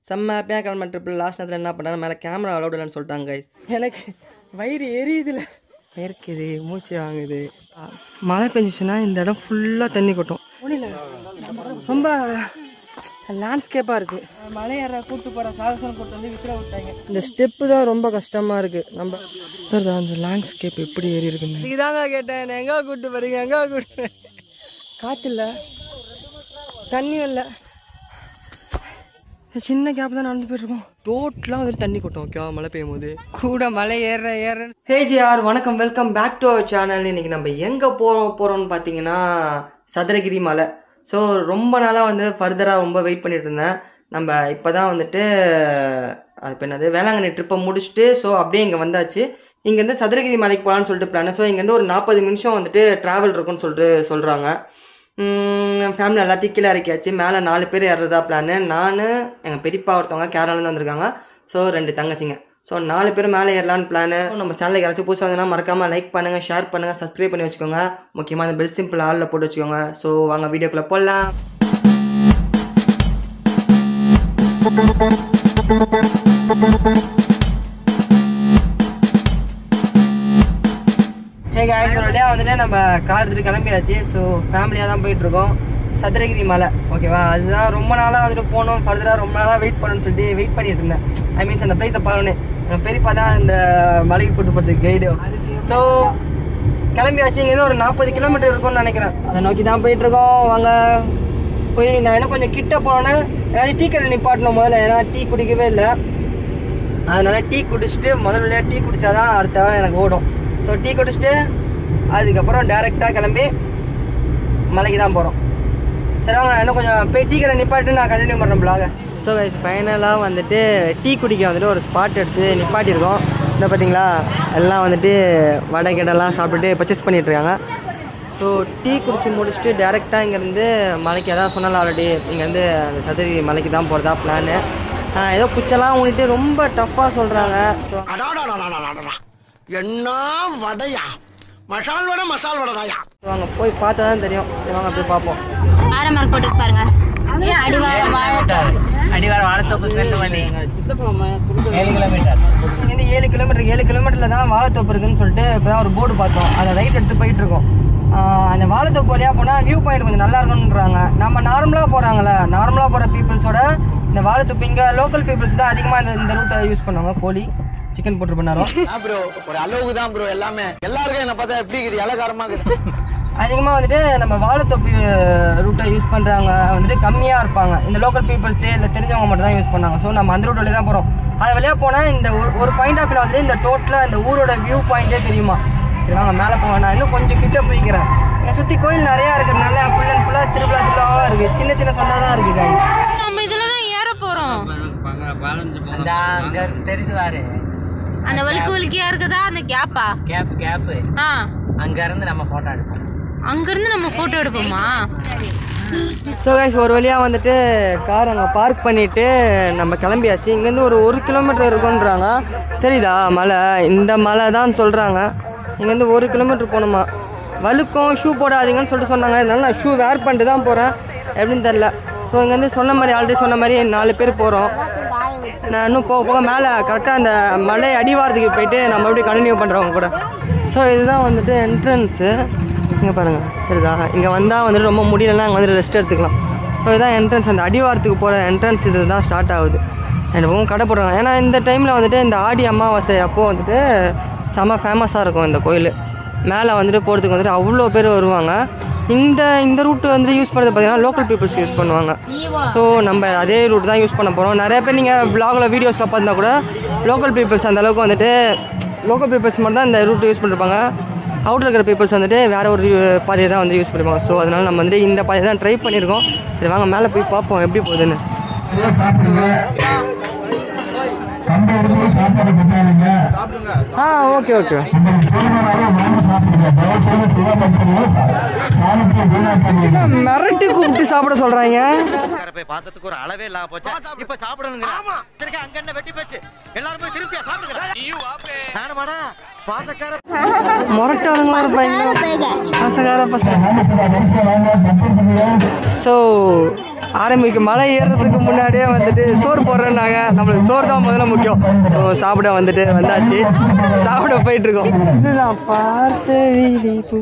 செம்ம ஹாப்பியாக கிளம்ப ட்ரிப்பில் லாஸ்ட் நேரத்தில் என்ன பண்ணாங்க மேலே கேமரா அலௌட் இல்லைன்னு சொல்லிட்டாங்க guys. எனக்கு வயிறு எரியுதுல வேர்க்குது மூச்சு வாங்குது ஆ, மழை பெஞ்சிச்சுன்னா இந்த இடம் ஃபுல்லாக தண்ணி கொட்டும் முடியல ரொம்ப லேண்ட்ஸ்கேப்பாக இருக்குது மலையேற கூட்டு போகிற சாகசம் கூட்டு வந்து விசிற விட்டாங்க இந்த ஸ்டெப்பு தான் ரொம்ப கஷ்டமாக இருக்குது நம்ம சார் அந்த லேண்ட்ஸ்கேப் எப்படி ஏறி இருக்குன்னு இதுதாங்க கேட்டேன் எங்கே கூட்டு போகிறீங்க எங்கே கூட்டு காற்று இல்லை தண்ணியும் இல்லை சின்ன கேப் தான் நடந்து போயிட்டுருக்கோம் ரோட்லாம் வந்துட்டு தண்ணி கொட்டும் ஓகேவா மழை பெய்யும் போது கூட மலை ஏற ஏற ஹேஜிஆர் வணக்கம் welcome back to our channel இன்னைக்கு நம்ம எங்கே போகிறோம் போகிறோம்னு பார்த்தீங்கன்னா சதுரகிரி மலை ஸோ ரொம்ப நாளாக வந்து ஃபர்தராக ரொம்ப வெயிட் பண்ணிட்டு இருந்தேன் நம்ம இப்போ தான் வந்துட்டு அது இப்போ என்னது வேளாங்கண்ணி ட்ரிப்பை முடிச்சுட்டு ஸோ அப்படியே இங்கே வந்தாச்சு இங்கேருந்து சதுரகிரி மலைக்கு போகலான்னு சொல்லிட்டு பிளான் ஸோ இங்கேருந்து ஒரு நாற்பது நிமிஷம் வந்துட்டு ட்ராவல் இருக்குன்னு சொல்லிட்டு சொல்கிறாங்க ஃபேமிலி எல்லாத்தையும் கீழே இறக்கியாச்சு மேலே நாலு பேர் ஏறுறதா பிளான் நான் எங்கள் பெரியப்பா ஒருத்தவங்க கேரளாலேருந்து வந்திருக்காங்க ஸோ ரெண்டு தங்கச்சிங்க ஸோ நாலு பேர் மேலே ஏறலான்னு பிளான் நம்ம சேனலுக்கு யாராச்சும் புதுசாக வந்தீங்கன்னா மறக்காமல் லைக் பண்ணுங்கள் ஷேர் பண்ணுங்கள் சப்ஸ்கிரைப் பண்ணி வச்சுக்கோங்க முக்கியமாக அந்த பெல் சிம்பிள் ஆளில் போட்டு வச்சுக்கோங்க ஸோ வாங்க வீடியோக்குள்ளே போடலாம் ஹே காய்ஸ் ஒரு வழியாக வந்துட்டு நம்ம கார் எடுத்துட்டு கிளம்பியாச்சு ஸோ ஃபேமிலியாக தான் போயிட்டு இருக்கோம் சதுரகிரி மலை ஓகேவா அதுதான் ரொம்ப நாளாக வந்துட்டு போகணும் ஃபர்தராக ரொம்ப நாளாக வெயிட் பண்ணணும்னு சொல்லிட்டு வெயிட் பண்ணிட்டு இருந்தேன் ஐ மீன்ஸ் அந்த பிளேஸை பார்க்கணும் என் பெரியப்பா தான் இந்த மலைக்கு கூட்டு போகிறதுக்கு கைடு ஸோ கிளம்பியாச்சு இங்கேருந்து ஒரு நாற்பது கிலோமீட்டர் இருக்கும்னு நினைக்கிறேன் அதை நோக்கி தான் போயிட்டு இருக்கோம் வாங்க போய் நான் இன்னும் கொஞ்சம் கிட்ட போனேன்னா ஏதாவது டீ கடை நிப்பாட்டணும் முதல்ல ஏன்னா டீ குடிக்கவே இல்லை அதனால டீ குடிச்சிட்டு முதல்ல டீ குடிச்சாதான் அடுத்த வேலை எனக்கு ஓடும் ஸோ டீ குடிச்சிட்டு அதுக்கப்புறம் டேரெக்டாக கிளம்பி மலைக்கு தான் போகிறோம் சரி வாங்க நான் இன்னும் கொஞ்சம் போய் டீ கடை நிப்பாட்டு நான் கண்டினியூ பண்ணுறேன் பிளாக ஸோ கைஸ் ஃபைனலாக வந்துட்டு டீ குடிக்க வந்துட்டு ஒரு ஸ்பாட் எடுத்து நிப்பாட்டியிருக்கோம் இந்த பார்த்தீங்களா எல்லாம் வந்துட்டு வடை கிடலாம் சாப்பிட்டுட்டு பர்ச்சேஸ் பண்ணிகிட்ருக்காங்க ஸோ டீ குடிச்சு முடிச்சுட்டு டேரெக்டாக இங்கேருந்து மலைக்கு அதான் சொன்னால ஆல்ரெடி இங்கேருந்து அந்த சதுரி மலைக்கு தான் போகிறதா பிளானு ஏதோ குச்செல்லாம் ஊனிட்டு ரொம்ப டஃப்பாக சொல்கிறாங்க ஸோ அடாடாடாடாடாடா. என்ன வடையா மசால் வடை மசால் வடைதாயா வாங்க போய் பார்த்தா தான் தெரியும் சரி வாங்க போய் பார்ப்போம் ஆரம்பர் போட்டு பாருங்க அடிவாரம் வாழை அடிவாரம் வாழைத்தோப்பு ரெண்டு மணி ஏழு கிலோமீட்டர் இங்கேருந்து ஏழு கிலோமீட்டர் ஏழு கிலோமீட்டரில் தான் வாழைத்தோப்பு இருக்குன்னு சொல்லிட்டு இப்போ தான் ஒரு போர்டு பார்த்தோம் அதை ரைட் எடுத்து போயிட்டு இருக்கோம் ஆஹ் அந்த வாழைத்தோப்பு வழியாக போனால் வியூ பாயிண்ட் கொஞ்சம் நல்லா இருக்கும்ன்றாங்க நம்ம நார்மலாக போகிறாங்களே நார்மலாக போகிற பீப்புள்ஸோட இந்த வாழைத்தோப்பு இங்கே லோக்கல் பீப்புள்ஸ் தான் அதிகமாக இந்த இந்த ரூட்டை யூஸ் பண்ணுவாங்க கோழி சிக்கன் போட்டு பண்ணாரோ ப்ரோ ஒரு அளவுக்கு தான் ப்ரோ எல்லாமே எல்லாருக்கும் என்ன பார்த்தா எப்படி இருக்குது இலக்காரமா இருக்குது அதிகமாக வந்துட்டு நம்ம வாழைத்தொப்பி ரூட்டை யூஸ் பண்ணுறவங்க வந்துட்டு கம்மியாக இருப்பாங்க இந்த லோக்கல் பீப்புள்ஸே இல்லை தெரிஞ்சவங்க மட்டும் தான் யூஸ் பண்ணாங்க ஸோ நம்ம அந்த ரூட் வழியாக தான் போகிறோம் அது வழியாக போனால் இந்த ஒரு ஒரு பாயிண்ட் ஆஃப் வியூவில் வந்துட்டு இந்த டோட்டலாக இந்த ஊரோட வியூ பாயிண்டே தெரியுமா சரி வாங்க மேலே போங்க நான் இன்னும் கொஞ்சம் கிட்ட போய்க்கிறேன் இங்கே சுற்றி கோயில் நிறையா இருக்கிறதுனால ஃபுல் அண்ட் ஃபுல்லாக திருவிழா திருவிழாவாக இருக்குது சின்ன சின்ன சந்தா தான் இருக்குது guys நம்ம இதுல தான் ஏற போறோம் அந்த அங்க தெரிஞ்சு வாரு அந்த வலிக்கு வலிக்கையா இருக்குதா அந்த கேப்பா கேப் கேப் ஆ அங்க இருந்து நம்ம போட்டோ எடுப்போம் அங்க இருந்து நம்ம போட்டோ எடுப்போமா ஸோ கைஸ் ஒரு வழியாக வந்துட்டு கார் அங்கே பார்க் பண்ணிவிட்டு நம்ம கிளம்பியாச்சு இங்கேருந்து ஒரு ஒரு கிலோமீட்டர் இருக்குன்றாங்க தெரியுதா மலை இந்த மலை தான் சொல்கிறாங்க இங்கேருந்து ஒரு கிலோமீட்டர் போகணுமா வழுக்கும் ஷூ போடாதீங்கன்னு சொல்லிட்டு சொன்னாங்க அதனால நான் ஷூ வேர் பண்ணிட்டு தான் போகிறேன் எப்படின்னு தெரில ஸோ இங்கேருந்து சொன்ன மாதிரி ஆல்ரெடி சொன்ன மாதிரி நாலு பேர் போகிறோம் நான் இன்னும் போக போக மேலே கரெக்டாக அந்த மலை அடிவாரத்துக்கு போயிட்டு நம்ம எப்படி கண்டினியூ பண்ணுறவங்க கூட ஸோ இதுதான் வந்துட்டு என்ட்ரன்ஸு இங்கே பாருங்கள் சரிதா இங்கே வந்தால் வந்துட்டு ரொம்ப முடியலன்னா அங்கே வந்து ரெஸ்ட் எடுத்துக்கலாம் ஸோ இதுதான் என்ட்ரன்ஸ் அந்த அடிவாரத்துக்கு போகிற என்ட்ரன்ஸ் இது தான் ஸ்டார்ட் ஆகுது ரெண்டு பக்கம் கடை போடுறாங்க ஏன்னா இந்த டைமில் வந்துட்டு இந்த ஆடி அமாவாசை அப்போது வந்துட்டு செம ஃபேமஸாக இருக்கும் இந்த கோயில் மேலே வந்துட்டு போகிறதுக்கு வந்துட்டு அவ்வளோ பேர் வருவாங்க இந்த இந்த ரூட் வந்து யூஸ் பண்ணுறது பார்த்தீங்கன்னா லோக்கல் பீப்புள்ஸ் யூஸ் பண்ணுவாங்க ஸோ நம்ம அதே ரூட் தான் யூஸ் பண்ண போகிறோம் நிறைய பேர் நீங்கள் ப்ளாகில் வீடியோஸில் பார்த்தா கூட லோக்கல் பீப்புள்ஸ் அந்த அளவுக்கு வந்துட்டு லோக்கல் பீப்புள்ஸ் மட்டும் தான் இந்த ரூட் யூஸ் பண்ணிருப்பாங்க அவுட்டில் இருக்கிற பீப்புள்ஸ் வந்துட்டு வேற ஒரு பாதையை தான் வந்து யூஸ் பண்ணிருப்பாங்க ஸோ அதனால நம்ம வந்துட்டு இந்த பாதையை தான் ட்ரை பண்ணியிருக்கோம் சரி வாங்க மேலே போய் பார்ப்போம் எப்படி போகுதுன்னு சண்டை இருந்து சாப்பாடு பண்ணாதீங்க ஆ ஓகே ஓகே உங்களுக்கு போதுமானாலும் வாங்க சாப்பிடுங்க தயவு செய்து செய்ய மாட்டீங்க சாமிக்கு வீணாக்காதீங்க மிரட்டி கூப்பிட்டு சாப்பிட சொல்கிறாங்க போய் பாசத்துக்கு ஒரு அளவே இல்லாம போச்சு இப்ப சாப்பிடணுங்க திருக்க அங்க என்ன வெட்டி போச்சு எல்லாரும் போய் திருப்தியா சாப்பிடுங்க நானுமாடா பாசக்கார முரட்டவங்களா இருப்பாங்க ஆசைக்கார பசங்க ராமேஸ்வரா வரிசை வாங்க தப்பு ஸோ ஆரம்பிக்க மலை ஏறுறதுக்கு முன்னாடியே வந்துட்டு சோறு போடுறேன்னாங்க நம்மளுக்கு சோறு தான் முதல்ல முக்கியம் ஸோ சாப்பிட வந்துட்டு வந்தாச்சு சாப்பிட போயிட்டு இருக்கோம் இதுதான் பார்த்த வீதி பூ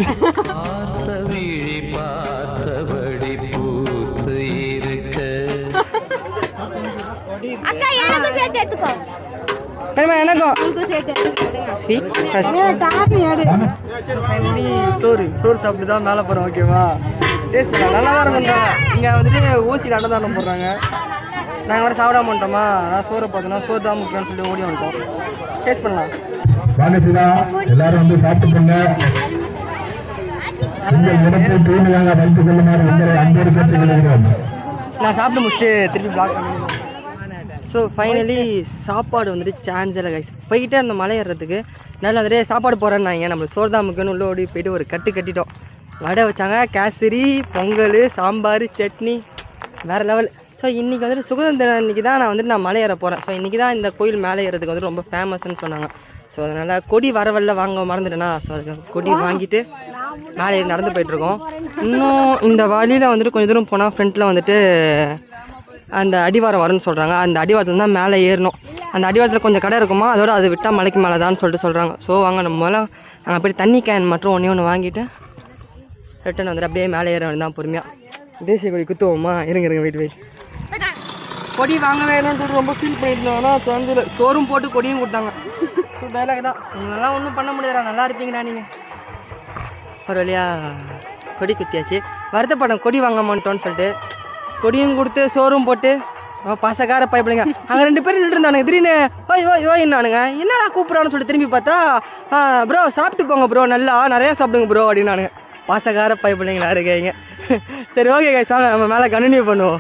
அக்கா எனக்கும் சேர்த்து எடுத்துக்கோ வேணுமா எனக்கும் ஸ்வீட் ஃபைனலி சோறு சோறு சாப்பிட்டு தான் மேலே போகிறோம் ஓகேவா டேஸ்ட் பண்ணலாம் நல்லா தான் பண்ணுறாங்க இங்கே வந்துட்டு ஊசியில் அன்னதானம் போடுறாங்க நாங்கள் வேறு சாப்பிடாம வந்துட்டோமா அதான் சோறை பார்த்தோன்னா சோறு தான் முக்கியம்னு சொல்லி ஓடி வந்துட்டோம் டேஸ்ட் பண்ணலாம் வாங்க சிவா எல்லாரும் வந்து சாப்பிட்டு போங்க உங்கள் இடத்தை தூய்மையாக வைத்துக் கொள்ளுமாறு உங்களை அன்போடு கேட்டுக்கொள்கிறோம் நான் சாப்பிட்டு முடிச்சுட்டு திருப்பி பிளாக் பண்ணிடுவோம் ஸோ ஃபைனலி சாப்பாடு வந்துட்டு சான்ஸ் இல்லை கைஸ் போய்கிட்டே இருந்த மலை ஏறுறதுக்கு நல்லா வந்துட்டு சாப்பாடு போகிறேன்னாங்க நம்மளுக்கு சோறு தான் முக்கியம்னு உள்ள ஓடி போயிட்டு ஒரு கட்டு கட்டிட்டோம் வடை வச்சாங்க கேசரி பொங்கல் சாம்பார் சட்னி வேறு லெவல் ஸோ இன்றைக்கி வந்துட்டு சுதந்திர அன்றைக்கி தான் நான் வந்துட்டு நான் மலை ஏற போகிறேன் ஸோ இன்றைக்கி தான் இந்த கோயில் மேலே ஏறதுக்கு வந்து ரொம்ப ஃபேமஸ்னு சொன்னாங்க ஸோ அதனால் கொடி வரவல்ல வாங்க மறந்துட்டேனா ஸோ அதுக்கு கொடி வாங்கிட்டு மேலே ஏறி நடந்து போயிட்டுருக்கோம் இன்னும் இந்த வழியில் வந்துட்டு கொஞ்சம் தூரம் போனால் ஃப்ரண்ட்டில் வந்துட்டு அந்த அடிவாரம் வரும்னு சொல்கிறாங்க அந்த அடிவாரத்தில் தான் மேலே ஏறணும் அந்த அடிவாரத்தில் கொஞ்சம் கடை இருக்குமா அதோட அது விட்டால் மலைக்கு மேலே தான் சொல்லிட்டு சொல்கிறாங்க ஸோ வாங்க நம்ம மேலே அங்கே போய் தண்ணி கேன் மட்டும் ஒன்றே ஒன்று வாங்கிட்டு ரிட்டன் வந்துட்டு அப்படியே மேலே ஏற வேண்டியதான் பொறுமையாக தேசிய கொடி குத்துவோமா இருங்க இருங்க வெயிட் வெயிட் கொடி வாங்க வேணும்னு சொல்லிட்டு ரொம்ப ஃபீல் பண்ணியிருந்தோம் ஆனால் திறந்துல சோறும் போட்டு கொடியும் கொடுத்தாங்க டைலாக் தான் உங்களெல்லாம் ஒன்றும் பண்ண முடியாதுடா நல்லா இருப்பீங்கடா நீங்கள் ஒரு வழியா கொடி குத்தியாச்சு வருத்தப்படம் கொடி வாங்க மாட்டோம்னு சொல்லிட்டு கொடியும் கொடுத்து சோறும் போட்டு ரொம்ப பாசக்கார பைப்பிளைங்க அங்கே ரெண்டு பேரும் நின்று இருந்தானுங்க திடீர்னு ஓய் ஓய் ஓய்னானுங்க என்னடா கூப்பிட்றான்னு சொல்லிட்டு திரும்பி பார்த்தா ப்ரோ சாப்பிட்டு போங்க ப்ரோ நல்லா நிறையா சாப்பிடுங்க ப்ரோ அப்படின்னானுங்க பாசக்கார பைப்பிள்ளைங்களா இருக்கீங்க சரி ஓகே கைஸ் வாங்க நம்ம மேலே கண்டினியூ பண்ணுவோம்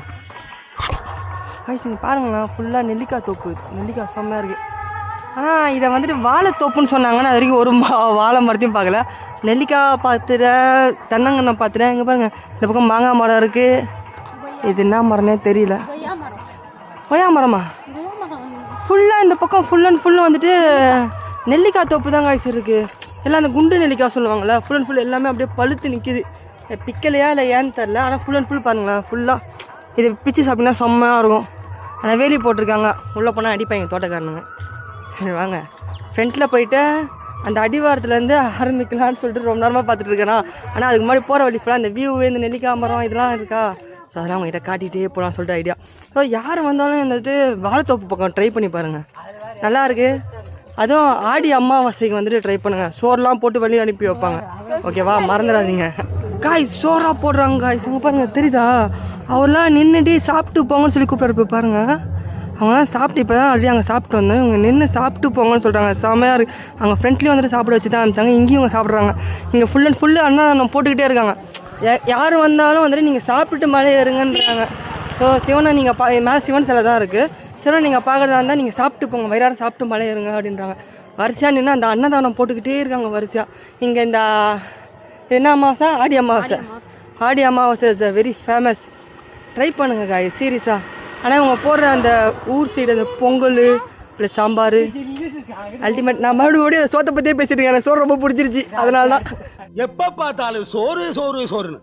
கைஸ் இங்கே பாருங்களேன் ஃபுல்லாக நெல்லிக்காய் தோப்பு நெல்லிக்காய் செம்மையாக இருக்குது ஆனால் இதை வந்துட்டு வாழைத்தோப்புன்னு சொன்னாங்கன்னா அது வரைக்கும் ஒரு மா வாழை மரத்தையும் பார்க்கல நெல்லிக்காய் பார்த்துட்டேன் தென்னங்கண்ணை பார்த்துட்டேன் இங்கே பாருங்க இந்த பக்கம் மாங்காய் மரம் இருக்குது இது என்ன மரம்னே தெரியல கொய்யா மரமா ஃபுல்லாக இந்த பக்கம் ஃபுல் அண்ட் ஃபுல் வந்துட்டு நெல்லிக்காய் தோப்பு தான் காய்ச்சி இருக்குது எல்லாம் அந்த குண்டு நெல்லிக்காய் சொல்லுவாங்கள்ல ஃபுல் அண்ட் ஃபுல் எல்லாமே அப்படியே பழுத்து நிற்கிது பிக்கலையா இல்லை ஏன்னு தெரில ஆனால் ஃபுல் அண்ட் ஃபுல் பாருங்களேன் ஃபுல்லாக இது பிச்சு சாப்பிட்டீங்கன்னா செம்மையாக இருக்கும் ஆனால் வேலி போட்டிருக்காங்க உள்ளே போனால் அடிப்பாங்க தோட்டக்காரனுங்க சரி வாங்க ஃப்ரண்ட்டில் போயிட்டு அந்த அடிவாரத்துலேருந்து ஆரம்பிக்கலாம்னு சொல்லிட்டு ரொம்ப நேரமாக பார்த்துட்டு இருக்கேனா ஆனால் அதுக்கு முன்னாடி போகிற வழி ஃபுல்லாக இந்த வியூ இந்த நெல்லிக்காய் மரம் இதெல்லாம் இருக்கா ஸோ அதெல்லாம் உங்ககிட்ட காட்டிகிட்டே போகலாம்னு சொல்லிட்டு ஐடியா ஸோ யார் வந்தாலும் வந்துட்டு வாழைத்தோப்பு பக்கம் ட்ரை பண்ணி பாருங்கள் நல்லா இருக்கு அதுவும் ஆடி அமாவாசைக்கு வந்துட்டு ட்ரை பண்ணுங்கள் சோறுலாம் போட்டு வெளியே அனுப்பி வைப்பாங்க ஓகேவா மறந்துடாதீங்க காய் சோறா போடுறாங்க காய் அங்கே பாருங்க தெரியுதா அவர்லாம் நின்றுட்டு சாப்பிட்டு போங்கன்னு சொல்லி கூப்பிட்றப்ப பாருங்க அவங்களாம் சாப்பிட்டு இப்போ தான் ஆல்ரெடி அங்கே சாப்பிட்டு வந்தோம் இவங்க நின்று சாப்பிட்டு போங்கன்னு சொல்கிறாங்க செமையாக இருக்கு அங்கே ஃப்ரெண்ட்லேயும் வந்துட்டு சாப்பிட வச்சு தான் அனுப்பிச்சாங்க இங்கேயும் இவங்க சாப்பிட்றாங்க இங்கே ஃபுல் அண்ட் ஃபுல்லு அண்ணா போட்டுக்கிட்டே இருக்காங்க யா- யார் வந்தாலும் வந்துட்டு நீங்கள் சாப்பிட்டுட்டு மழை ஏறுங்கன்றாங்க ஸோ சிவனை நீங்கள் பா மேலே சிவன் சிலை தான் இருக்குது சிவனை நீங்கள் பார்க்குறதா இருந்தால் நீங்கள் சாப்பிட்டு போங்க வயிறார சாப்பிட்டு மழை ஏறுங்க அப்படின்றாங்க வரிசையாக நின்று அந்த அன்னதானம் போட்டுக்கிட்டே இருக்காங்க வரிசையாக இங்கே இந்த இது என்ன அமாவாசை ஆடி அமாவாசை ஆடி அமாவாசை இஸ் வெரி ஃபேமஸ் ட்ரை பண்ணுங்க காய் சீரியஸாக ஆனால் இவங்க போடுற அந்த ஊர் சைடு அந்த பொங்கல் ப்ளஸ் சாம்பார் அல்டிமேட் நான் மறுபடியும் சோத்தை பற்றியே பேசிட்டு இருக்கேன் எனக்கு சோறு ரொம்ப பிடிச்சிருச்சு அதனால தான் எப்ப பார்த்தாலும் சோறு சோறு சோறுன்னு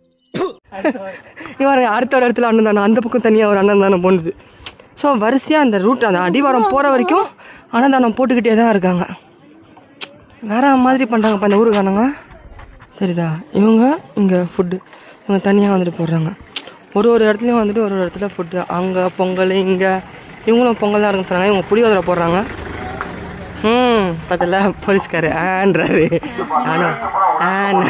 இங்க பாருங்க அடுத்த ஒரு இடத்துல அண்ணன் தானே அந்த பக்கம் தனியாக ஒரு அண்ணன் தானே போணுது ஸோ வரிசையாக அந்த ரூட் அந்த அடிவாரம் போகிற வரைக்கும் அன்னதானம் போட்டுக்கிட்டே தான் இருக்காங்க வேற மாதிரி பண்ணுறாங்கப்பா இந்த ஊருக்காரங்க சரிதா இவங்க இங்கே ஃபுட்டு இவங்க தனியாக வந்துட்டு போடுறாங்க ஒரு ஒரு இடத்துலையும் வந்துட்டு ஒரு ஒரு இடத்துல ஃபுட்டு அங்கே பொங்கல் இங்கே இவங்களும் பொங்கல் தான் இருக்குன்னு சொன்னாங்க இவங்க புளியோதரை போடுறாங்க ம் பார்த்தல போலீஸ்காரு ஆன்றாரு நானும் ஆன்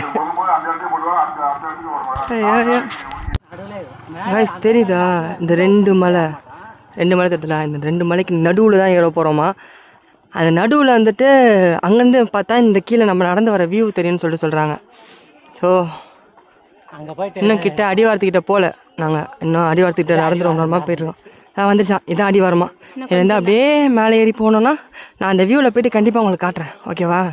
கைஸ் தெரியுதா இந்த ரெண்டு மலை ரெண்டு மலை தெரியுதுல இந்த ரெண்டு மலைக்கு நடுவில் தான் ஏற போகிறோமா அந்த நடுவில் வந்துட்டு அங்கேருந்து பார்த்தா இந்த கீழே நம்ம நடந்து வர வியூ தெரியும்னு சொல்லிட்டு சொல்கிறாங்க ஸோ அங்க போயிட்டு இன்னும் கிட்ட அடிவாரத்துக்கிட்ட போகல நாங்கள் இன்னும் அடிவாரத்துக்கிட்ட நடந்து ரொம்ப நேரமாக போயிட்டுருக்கோம் நான் வந்துருச்சான் இதான் அடிவாரமா இதுலேருந்து அப்படியே மேலே ஏறி போனோன்னா நான் அந்த வியூவில் போயிட்டு கண்டிப்பாக உங்களுக்கு காட்டுறேன் ஓகேவா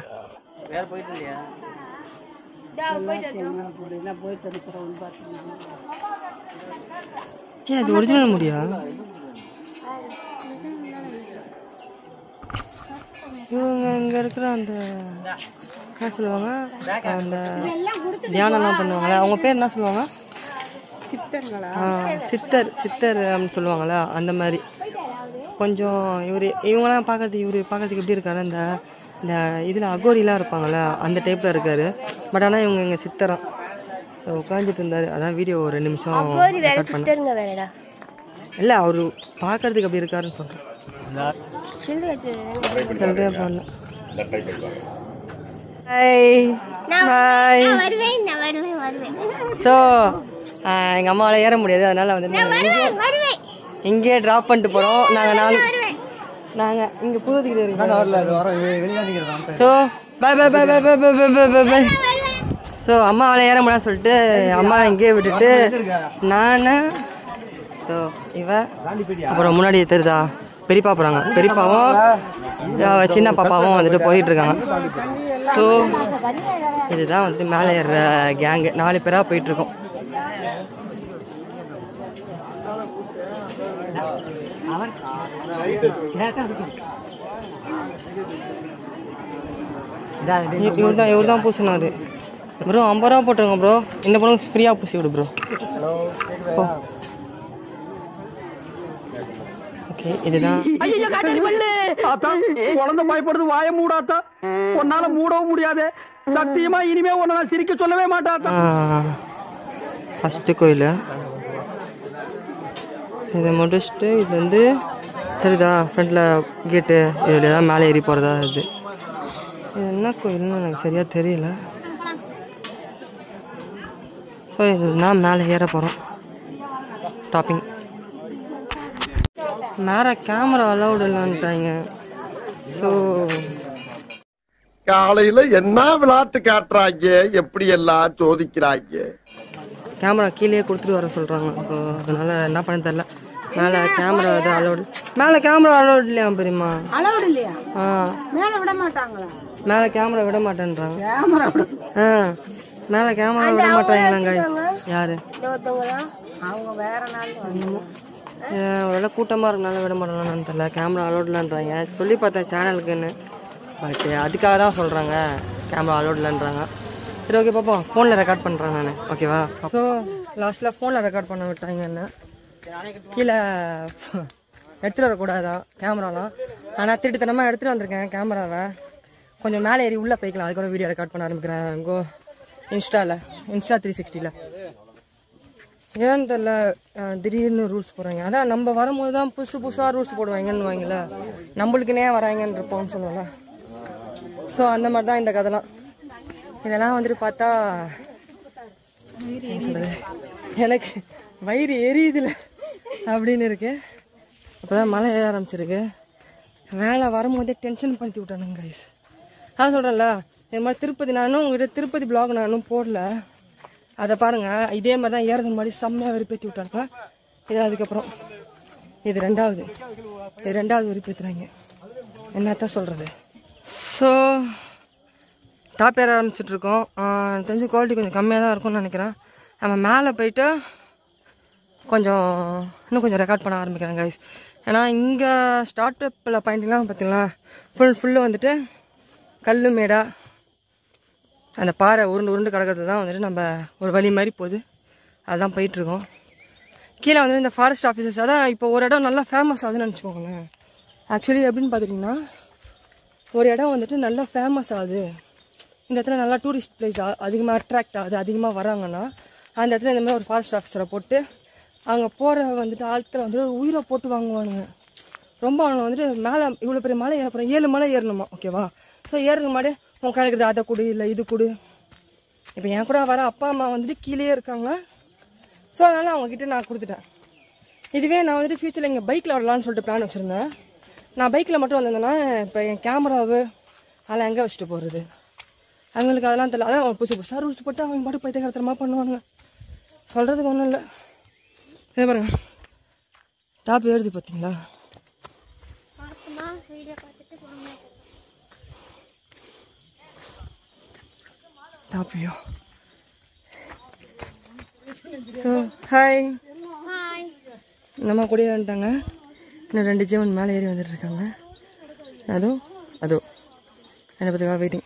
ஏன் அது ஒரிஜினல் முடியா இவங்க இங்கே இருக்க இருக்கிற அந்த என்ன சொல்லுவாங்க அந்த தியானம்லாம் பண்ணுவாங்கல்ல அவங்க பேர் என்ன சொல்லுவாங்க ஆ, சித்தர் சித்தர் அப்படின்னு சொல்லுவாங்கல்ல அந்த மாதிரி கொஞ்சம் இவர் இவங்கெல்லாம் பார்க்கறதுக்கு இவர் பார்க்கறதுக்கு எப்படி இருக்காரு இந்த இந்த இதில் அகோரிலாம் இருப்பாங்கல்ல அந்த டைப்பில் இருக்காரு பட் ஆனால் இவங்க எங்கள் சித்தரம் ஸோ உட்காந்துட்டு இருந்தார் அதான் வீடியோ ஒரு ரெண்டு நிமிஷம் ரெக்கார்ட் பண்ணேன் சித்தருங்க வேறடா இல்லை அவர் பார்க்கறதுக்கு அப்படி இருக்காருன்னு சொல்கிறேன் சொல்கிறே பண்ணல ஹாய் பாய் வருவேன் நான் வருவேன் வருவேன் ஸோ எங்கள் அம்மாவால் ஏற முடியாது அதனால் வந்து நாங்க வருவேன் இங்கேயே ட்ராப் பண்ணிட்டு போகிறோம் நாங்கள் நாலு நாங்கள் இங்கே புதுக்கிட்டு இருக்கோம் so bye bye bye bye bye bye bye bye bye bye so அம்மாவால் ஏற முடியாது சொல்லிட்டு அம்மா இங்கேயே விட்டுட்டு நான் ஸோ இவ அப்புறம் முன்னாடி தெரியுதா பெரியப்பா போகிறாங்க பெரியப்பாவும் அஹ், சின்ன பாப்பாவும் வந்துட்டு போயிட்டு இருக்காங்க ஸோ இதுதான் வந்துட்டு மேலே ஏறுற கேங்கு நாலு பேராக போயிட்டு இருக்கோம் இவர் தான் இவர் தான் பூசினாரு ப்ரோ ஐம்பது ரூபா போட்டுருங்க ப்ரோ இந்த பொண்ணுக்கு ஃப்ரீயாக பூசி விடு ப்ரோ ஓகே இதுதான் குழந்தை பயப்படுது வாய மூடாத்தா உன்னால மூடவும் முடியாது சத்தியமா இனிமே உன்னை நான் சிரிக்க சொல்லவே மாட்டாத்தா ஃபஸ்ட்டு கோயில் இதை முடிச்சுட்டு இது வந்து தெரியுதா ஃப்ரண்ட்டில் கேட்டு இதில் தான் மேலே ஏறி போகிறதா இது இது என்ன கோயில்னு எனக்கு சரியாக தெரியல ஸோ இதுதான் மேலே ஏற போகிறோம் டாப்பிங் மேலே கேமரா அலௌடு இல்லைன்ட்டாங்க ஸோ காலையில என்ன விளையாட்டு காட்டுறாங்க எப்படி எல்லாம் சோதிக்கிறாங்க கேமரா கீழே கொடுத்துட்டு வர சொல்கிறாங்க ஸோ அதனால் என்ன பண்ண தெரில மேலே கேமரா இது அலௌடு மேலே கேமரா அலௌடு இல்லையா பெரியம்மா அலௌடு இல்லையா ஆ மேல விட மாட்டாங்களா மேலே கேமரா விட மாட்டேன்றாங்க ஆ மேலே கேமரா விட மாட்டாங்களாங்க யாரு அவங்க வேற நாள் ஒருவேளை கூட்டமாக இருக்கனால விட மாட்டாங்களான்னு தெரியல கேமரா அலௌட்லன்றாங்க சொல்லி பார்த்தேன் சேனலுக்குன்னு பட் அதுக்காக தான் சொல்கிறாங்க கேமரா அலௌட்லன்றாங்க சரி ஓகே பாப்போம் ஃபோனில் ரெக்கார்ட் பண்ணுறேன் நான் ஓகேவா ஸோ லாஸ்ட்டில் ஃபோனில் ரெக்கார்ட் பண்ண விட்டாங்க என்ன கீழே எடுத்துகிட்டு வரக்கூடாதான் கேமராலாம் ஆனால் திருட்டுத்தனமாக எடுத்துகிட்டு வந்திருக்கேன் கேமராவை கொஞ்சம் மேலே ஏறி உள்ளே போய்க்கலாம் அதுக்கப்புறம் வீடியோ ரெக்கார்ட் பண்ண ஆரம்பிக்கிறேன் கோ இன்ஸ்டாவில் இன்ஸ்டா த்ரீ சிக்ஸ்டியில் ஏன்னு தெரில அஹ், திடீர்னு ரூல்ஸ் போடுறாங்க அதான் நம்ம வரும்போது தான் புதுசு புதுசாக ரூல்ஸ் போடுவாங்கன்னு வாங்கல நம்மளுக்குனே வராங்கன்னு இருப்போம்னு சொல்லுவோம்ல ஸோ அந்த மாதிரி தான் இந்த கதைலாம் இதெல்லாம் வந்துட்டு பார்த்தா என்ன சொல்றது எனக்கு வயிறு எரியுதுல அப்படின்னு இருக்கு அப்போதான் மழை ஏற ஆரம்பிச்சிருக்கு மேலே வரும்போதே டென்ஷன் படுத்தி விட்டானுங்க கைஸ் நான் சொல்கிறேன்ல இது மாதிரி திருப்பதி நானும் உங்ககிட்ட திருப்பதி பிளாக் நானும் போடல அதை பாருங்க இதே மாதிரி தான் ஏறது மாதிரி செம்மையாக வெறுப்பேற்றி விட்டாங்க இது அதுக்கப்புறம் இது ரெண்டாவது இது ரெண்டாவது வெறுப்பேற்றுறாங்க என்னத்தான் சொல்கிறது ஸோ டாப் ஏற ஆரம்பிச்சிட்ருக்கோம் தெரிஞ்சு குவாலிட்டி கொஞ்சம் கம்மியாக தான் இருக்கும்னு நினைக்கிறேன் நம்ம மேலே போயிட்டு கொஞ்சம் இன்னும் கொஞ்சம் ரெக்கார்ட் பண்ண ஆரம்பிக்கிறேன் கைஸ் ஏன்னா இங்கே ஸ்டார்ட் அப்பில் பாயிண்ட்லாம் பார்த்தீங்களா ஃபுல் ஃபுல்லு வந்துட்டு கல் மேடா அந்த பாறை உருண்டு உருண்டு கிடக்கிறது தான் வந்துட்டு நம்ம ஒரு வழி மாதிரி போகுது அதுதான் போயிட்டுருக்கோம் கீழே வந்து இந்த ஃபாரஸ்ட் ஆஃபீஸர்ஸ் அதான் இப்போ ஒரு இடம் நல்லா ஃபேமஸ் ஆகுதுன்னு நினச்சிக்கோங்களேன் ஆக்சுவலி எப்படின்னு பார்த்துட்டிங்கன்னா ஒரு இடம் வந்துட்டு நல்லா ஃபேமஸ் ஆகுது இந்த இடத்துல நல்லா டூரிஸ்ட் பிளேஸ் அதிகமாக அட்ராக்ட் ஆகுது அதிகமாக வராங்கன்னா அந்த இடத்துல இந்த மாதிரி ஒரு ஃபாரஸ்ட் ஆஃபீஸரை போட்டு அங்கே போகிற வந்துட்டு ஆட்களை வந்துட்டு ஒரு உயிரை போட்டு வாங்குவானுங்க ரொம்ப அவனை வந்துட்டு மேலே இவ்வளோ பெரிய மலை ஏற போகிறேன் ஏழு மலை ஏறணுமா ஓகேவா ஸோ ஏறதுக்கு முன்னாடி உன் கணக்கு அதை கொடு இல்லை இது கொடு இப்போ என் கூட வர அப்பா அம்மா வந்துட்டு கீழே இருக்காங்க ஸோ அதனால் அவங்கக்கிட்ட நான் கொடுத்துட்டேன் இதுவே நான் வந்துட்டு ஃபியூச்சரில் இங்கே பைக்கில் வரலான்னு சொல்லிட்டு பிளான் வச்சுருந்தேன் நான் பைக்கில் மட்டும் வந்திருந்தேன்னா இப்போ என் கேமராவு அதெல்லாம் எங்கே வச்சுட்டு போகிறது அவங்களுக்கு அதெல்லாம் தெரியல அதான் அவங்க புதுசு புதுசாக ரூல்ஸ் போட்டு அவங்க பாட்டு பைத்தியகாரத்தனமாக பண்ணுவாங்க சொல்கிறதுக்கு ஒன்றும் இல்லை இதே பாருங்க டாப் ஏறுது பார்த்தீங்களா டாப் வியூ ஸோ ஹாய் நம்ம கூடயே வந்துட்டாங்க இன்னும் ரெண்டு ஜீவன் மேலே ஏறி வந்துட்டு இருக்காங்க அதோ அதோ என்னை பற்றிக்காக வெயிட்டிங்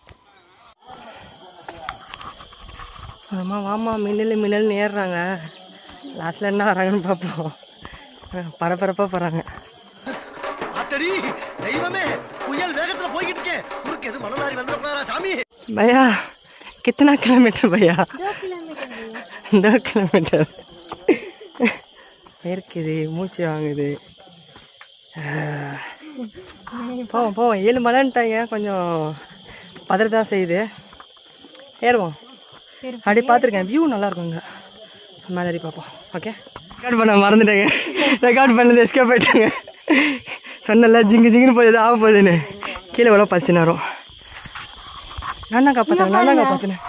அம்மா வாமா மின்னல் மின்னல்னு ஏறுறாங்க லாஸ்ட்டில் என்ன வராங்கன்னு பார்ப்போம் பரபரப்பாக போகிறாங்க அத்தடி தெய்வமே புயல் வேகத்துல போய்கிட்டு இருக்கேன் குறுக்கு எது மணலாரி வந்துடக்கூடாதா சாமி भैया कितना किलोमीटर भैया दो किलोमीटर இருக்குது மூச்சு வாங்குது ஆஹ். போவோம் போவோம் ஏழு மலைன்ட்டாங்க கொஞ்சம் பதறதான் செய்யுது ஏறுவோம் அப்படி பார்த்துருக்கேன் வியூ நல்லா இருக்குங்க ஸோ மேலே ஏறி பார்ப்போம் ஓகே ரெக்கார்ட் பண்ண மறந்துட்டேங்க ரெக்கார்ட் பண்ணது எஸ்கேப் போயிட்டாங்க சொன்னல ஜிங்கு ஜிங்குன்னு போகுது ஆக போகுதுன்னு கீழே எவ்வளோ பசி நேரம் நான் தான் காப்பாற்றினேன் நான் தான் காப்பாற்றினேன்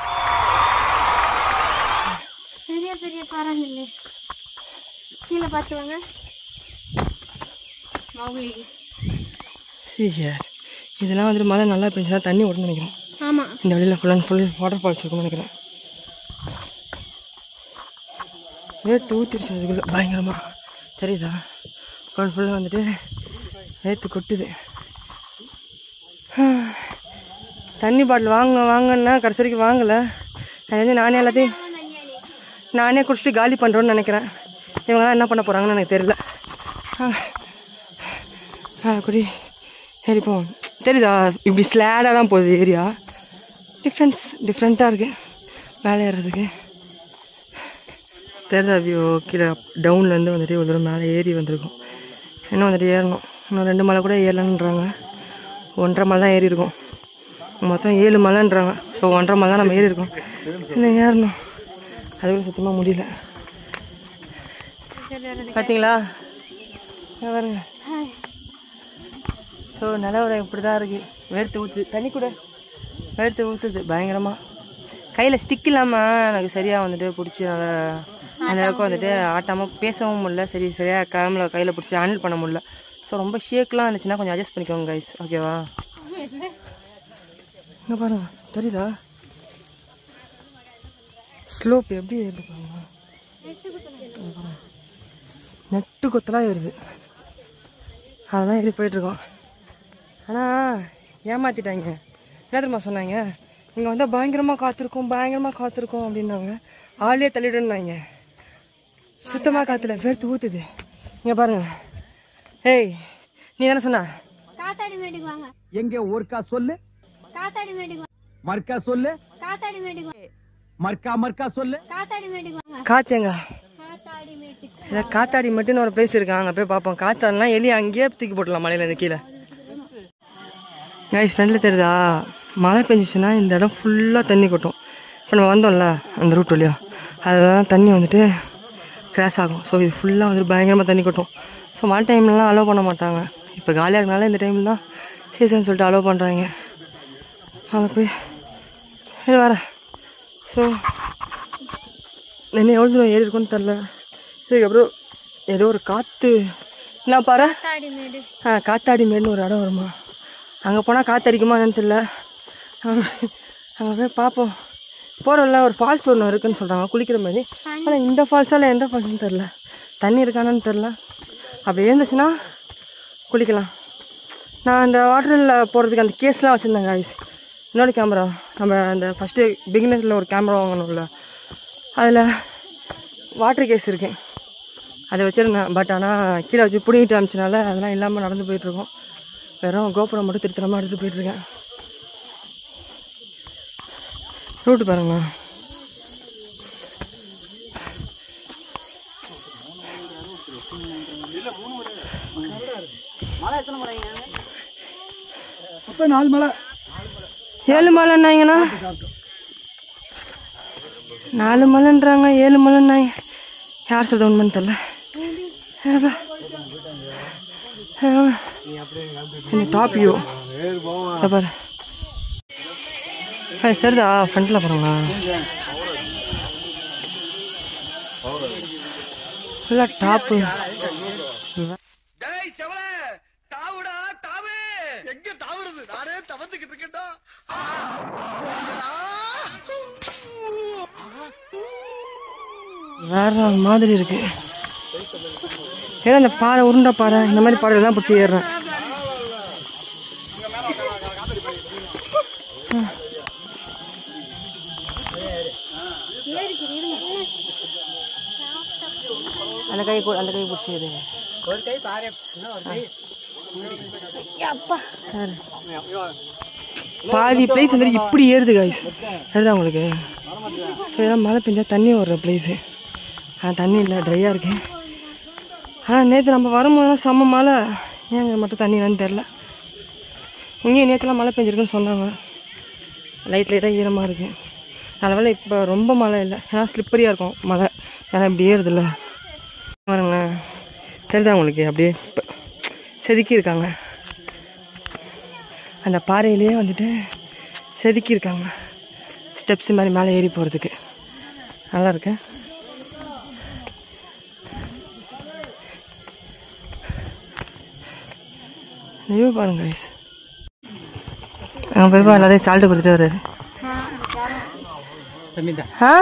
பெரிய பெரிய பாறாங்கல்ல கீழே பார்த்து வாங்க மௌலி யார் இதெல்லாம் வந்துட்டு மழை நல்லா பெஞ்சுனா தண்ணி ஓடுன்னு நினைக்கிறேன் ஆமா இந்த வழியில் full and full water falls இருக்கும்னு நினைக்கிறேன் வேர்த்து ஊற்றிருச்சு அதுக்குள்ளே பயங்கரமாக தெரியுதா ஃபுல் ஃபுல்லாக வந்துட்டு வேர்த்து கொட்டுது தண்ணி பாட்டில் வாங்க வாங்கன்னா கடைசி வரைக்கும் வாங்கலை அது வந்து நானே எல்லாத்தையும் நானே குடிச்சிட்டு காலி பண்ணுறோன்னு நினைக்கிறேன் இவங்களாம் என்ன பண்ண போகிறாங்கன்னு எனக்கு தெரியல ஆ குடி சரி போ தெரியுதா இப்படி ஸ்லேடாக தான் போகுது ஏரியா டிஃப்ரென்ஸ் டிஃப்ரெண்ட்டாக இருக்குது மேலே ஏறுறதுக்கு தெரியுதா வியூ கீழே டவுன்லேருந்து வந்துட்டு ஒரு தூரம் மேலே ஏறி வந்திருக்கும் இன்னும் வந்துட்டு ஏறணும் இன்னும் ரெண்டு மலை கூட ஏறலன்றாங்க ஒன்றரை மலை தான் ஏறி இருக்கும் மொத்தம் ஏழு மலைன்றாங்க ஸோ ஒன்றரை மலை தான் நம்ம ஏறி இருக்கோம் இன்னும் ஏறணும் அது கூட சுத்தமாக முடியல பார்த்தீங்களா இங்க பாருங்க ஸோ நிலவரம் இப்படி தான் இருக்குது வேர்த்து ஊற்றுது தண்ணி கூட வேர்த்து ஊற்றுது பயங்கரமாக கையில் ஸ்டிக் இல்லாமல் எனக்கு சரியாக வந்துட்டு பிடிச்சி நல்லா அந்த அளவுக்கு வந்துட்டு ஆட்டாமல் பேசவும் முடியல சரி சரியாக கேமரா கையில் பிடிச்சி ஹேண்டில் பண்ண முடியல ஸோ ரொம்ப ஷேக்லாம் இருந்துச்சுன்னா கொஞ்சம் அட்ஜஸ்ட் பண்ணிக்கோங்க கைஸ் ஓகேவா இங்கே பாருங்க தெரியுதா ஸ்லோப் எப்படி ஏறுது பாருங்க இங்க பாருங்க. நெட்டு கொத்தலாக ஏறுது அதெல்லாம் ஏறி போயிட்டுருக்கோம் ஆனால் ஏமாத்திட்டாங்க என்ன தெரியுமா சொன்னாங்க இங்கே வந்தால் பயங்கரமாக காத்திருக்கோம் பயங்கரமாக காத்திருக்கோம் அப்படின்னாங்க ஆளே தள்ளிடுன்னாங்க சுத்தமாக காத்துல வேர்த்து ஊற்றுது இங்கே பாருங்க ஏய் நீ தானே சொன்ன காத்தாடி மேட்டுக்கு வாங்க எங்க ஒருக்கா சொல்லு காத்தாடி மேட்டுக்கு வாங்க மர்க்கா சொல்லு காத்தாடி மேட்டுக்கு வாங்க மர்க்கா மர்க்கா சொல்லு காத்தாடி மேட்டுக்கு வாங்க காத்தேங்க காத்தாடி மேட்டுக்கு இதை காத்தாடி மட்டும்னு ஒரு பிளேஸ் இருக்கு அங்கே போய் பார்ப்போம் காத்தாடிலாம் எலி அங்கேயே தூக்கி போட்டுடலாம் மலையிலேருந்து கீழே கைஸ் ஃப்ரெண்டில் தெரியுதா மழை பெஞ்சிச்சுன்னா இந்த இடம் ஃபுல்லாக தண்ணி கொட்டும் இப்போ நம்ம வந்தோம்ல அந்த ரூட் வழியா அதெல்லாம் தண்ணி வந்துட்டு கிராஸ் ஆகும் ஸோ இது ஃபுல்லாக வந்துட்டு பயங்கரமாக தண்ணி கொட்டும் ஸோ மழை டைம்லலாம் அலோவ் பண்ண மாட்டாங்க இப்போ காலியாக இருக்கனால இந்த டைமில் தான் சீசன் சொல்லிட்டு அலோவ் பண்ணுறாங்க அங்கே போய் இது வரேன் ஸோ என்ன எவ்வளோ தூரம் ஏறி இருக்கும்னு தெரில இதுக்கப்புறம் ஏதோ ஒரு காற்று என்ன பாரு காத்தாடி மேடு ஆ காத்தாடி மேடுன்னு ஒரு இடம் வருமா அங்கே போனால் காற்று அடிக்குமா என்னன்னு தெரில அங்கே போய் பார்ப்போம் போகிறோம்ல ஒரு ஃபால்ஸ் ஒன்று இருக்குன்னு சொல்கிறாங்க குளிக்கிற மாதிரி ஆனால் இந்த ஃபால்ஸால் எந்த ஃபால்ஸ்னு தெரில தண்ணி இருக்கானு தெரில அப்படி இருந்துச்சுன்னா குளிக்கலாம் நான் அந்த வாட்டரில் போகிறதுக்கு அந்த கேஸ்லாம் வச்சுருந்தேன் காய்ஸ் இன்னொரு கேமரா நம்ம அந்த ஃபஸ்ட்டு பிகினரில் ஒரு கேமரா வாங்கணும்ல அதில் வாட்டர் கேஸ் இருக்கு அதை வச்சுருந்தேன் பட் ஆனால் கீழே வச்சு பிடிங்கிட்டு அமிச்சனால அதெல்லாம் இல்லாமல் நடந்து போயிட்டுருக்கோம் வெறும் கோபுரம் மட்டும் திருத்தரமாக எடுத்துகிட்டு போயிட்டுருக்கேன் ரூட்டு பாருங்க அப்ப நாலு மலை ஏழு மலைன்னாங்கண்ணா நாலு மலைன்றாங்க ஏழு மலைன்னாங்க யார் சொல்றது உண்மைன்னு தெரில ஏப்பா. ஏப்பா. இந்த டாப் வியூ பாரு ஆ சரிதா ஃப்ரண்ட்டில் பாருங்களா ஃபுல்லாக டாப்பு டேய் செவல தாவுடா தாவு எங்க தாவுறது நானே தவந்துகிட்டு இருக்கேன்டா வேற மாதிரி இருக்கு ஏன்னா இந்த பாறை உருண்டை பாறை இந்த மாதிரி பாறை தான் பிடிச்சி ஏறுறேன் அந்த கை கு- அந்த கை பிடிச்சிது ஒரு கை பாரு இன்னும் ஒரு கை பாதி பிளேஸ் வந்துட்டு இப்படி ஏறுது காய்ஸ் ஏறுதா உங்களுக்கு ஸோ இதெல்லாம் மழை பெஞ்சா தண்ணி வர்ற பிளேஸு ஆனால் தண்ணி இல்லை ட்ரையாக இருக்கு ஆனால் நேற்று நம்ம வரும்போதெல்லாம் செம்ம மழை ஏங்க மட்டும் தண்ணி என்னன்னு தெரில இங்கேயும் நேற்றுலாம் மழை பெஞ்சிருக்குன்னு சொன்னாங்க லைட் லைட்டாக ஈரமாக இருக்குது நல்ல வேளை இப்போ ரொம்ப மழை இல்லை ஏன்னா ஸ்லிப்பரியாக இருக்கும் மழை ஏன்னா இப்படி ஏறுதில்ல பாருங்களேன் தெரியுதா உங்களுக்கு அப்படியே இப்ப செதுக்கி இருக்காங்க அந்த பாறையிலேயே வந்துட்டு செதுக்கி இருக்காங்க ஸ்டெப்ஸ் மாதிரி மேலே ஏறி போகிறதுக்கு நல்லா இருக்கு வியூ பாருங்க guys. அவங்க பெருப்பா எல்லாத்தையும் சால்ட்டு கொடுத்துட்டு வர்றாரு ஆ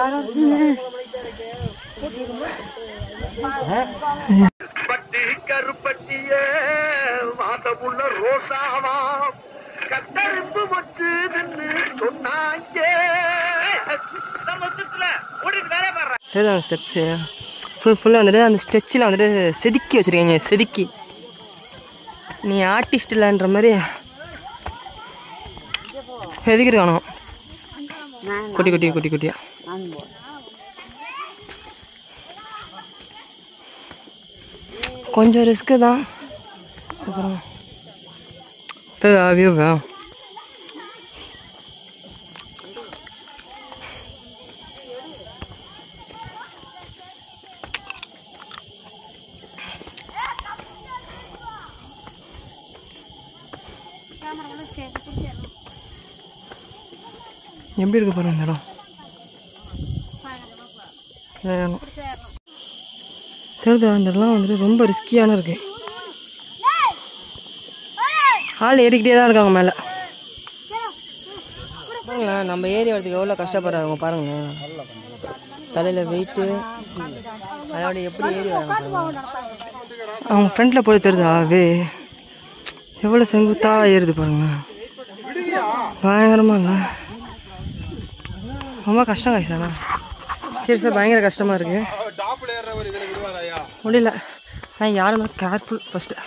பட்டி கருப்பட்டியே வாசமுள்ள ரோசாவா கத்தரிப்பு வச்சுதுன்னு சொன்னாங்க தெரியுது அந்த ஸ்டெப்ஸு ஃபுல் ஃபுல்லாக வந்துட்டு அந்த ஸ்டெச்சில் வந்துட்டு செதுக்கி வச்சுருக்கீங்க செதுக்கி நீ ஆர்டிஸ்ட் இல்லைன்ற மாதிரி செதுக்கிருக்கானோ குட்டி குட்டி குட்டி குட்டியா கொஞ்சம் ரிஸ்க்கு தான் அப்புறம் வியூவா எப்படி இருக்கு பாருங்க இந்த இடம் வேணும் தெரியுதா இந்த இடம்லாம் வந்துட்டு ரொம்ப ரிஸ்கியான இருக்கு ஆள் ஏறிக்கிட்டே தான் இருக்காங்க மேலே பாருங்களேன் நம்ம ஏறி வரதுக்கு எவ்வளோ கஷ்டப்படுறாங்க பாருங்களேன் தலையில் வெயிட்டு அதோட எப்படி ஏறி வராங்க பாருங்க. அவங்க ஃப்ரண்ட்டில் போய் தெரியுதா வே எவ்வளோ செங்குத்தா ஏறுது பாருங்களேன் பயங்கரமா இல்லை ரொம்ப கஷ்டம் காய்ஸ் ஆனால் சீரியஸாக பயங்கர கஷ்டமாக இருக்குது முடியல நான் யாரும் கேர்ஃபுல் ஃபஸ்ட்டு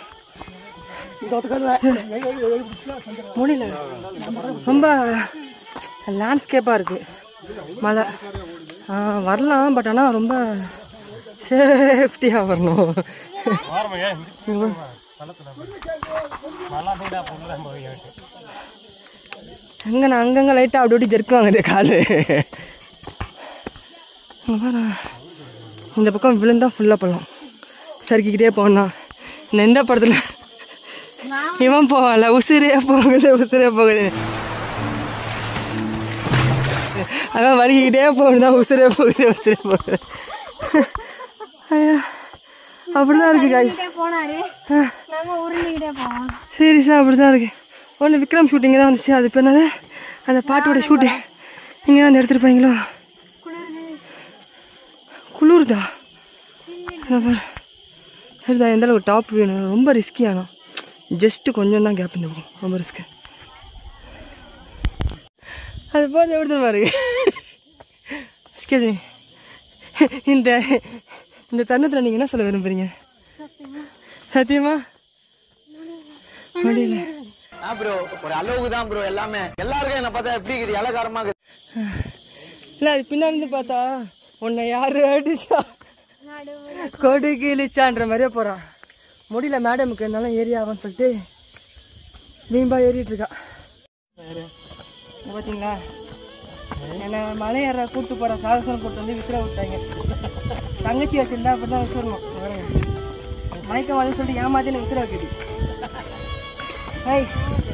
முடியல ரொம்ப லேண்ட்ஸ்கேப்பாக இருக்குது மழை ஆ, வரலாம் பட் ஆனால் ரொம்ப சேஃப்டியாக வரணும் எங்க நான் அங்கங்க லைட்டாக அப்படி அப்படி ஜெர்க்குவாங்க இந்த காலு இங்க பாரு. இந்த பக்கம் விழுந்தா ஃபுல்லாக பள்ளம் சறுக்கிக்கிட்டே போனான் இந்த எந்த படத்தில் இவன் போவான்ல உசிரே போகுது உசிரே போகுது அவன் வலிக்கிட்டே போகுதுதான் உசிரே போகுது உசிரே போகுது ஐயா, அப்படிதான் இருக்கு காய்ஸ் போனாரு நம்ம உருண்டுகிட்டே போவோம் சீரியஸாக அப்படி தான் இருக்கு ஒன்று விக்ரம் ஷூட்டிங் தான் வந்துச்சு அது இப்போ என்னது அந்த பாட்டோட ஷூட்டிங் இங்கே தான் எடுத்துருப்பாங்களோ குளிருதா இதை பாரு சரிதா எந்த அளவுக்கு டாப் வேணும் ரொம்ப ரிஸ்கி ஆனால் ஜஸ்ட்டு கொஞ்சம் தான் கேப் இந்த பக்கம் ரொம்ப ரிஸ்க்கு அது போகிறது எப்படி தெரியுமா இருக்கு எக்ஸ்கியூஸ் மீ இந்த இந்த தருணத்தில் நீங்கள் என்ன சொல்ல விரும்புறீங்க சத்தியமா முடியல ப்ரோ ஒரு அளவுக்கு தான் ப்ரோ எல்லாமே எல்லாருக்கும் என்ன பார்த்தா எப்படி இருக்குது இலக்காரமா இல்லை அது பின்னாடி இருந்து பார்த்தா உன்னை யாரு அடிச்சா கொடு கிழிச்சான்ற மாதிரியே போகிறான் முடியல மேடமுக்கு என்னாலும் ஏறி ஆகும்னு சொல்லிட்டு வீம்பா ஏறிட்டு இருக்கா வேறு இங்க பார்த்தீங்களா என்னை மலை ஏற கூட்டு போகிற சாகசம் கூட்டு வந்து விசிற விட்டாங்க தங்கச்சி வச்சிருந்தா அப்படி தான் விசிறணும் பாருங்க மயக்க வாழைன்னு சொல்லிட்டு ஏமாத்தி எனக்கு விசிற வைக்குது ஹை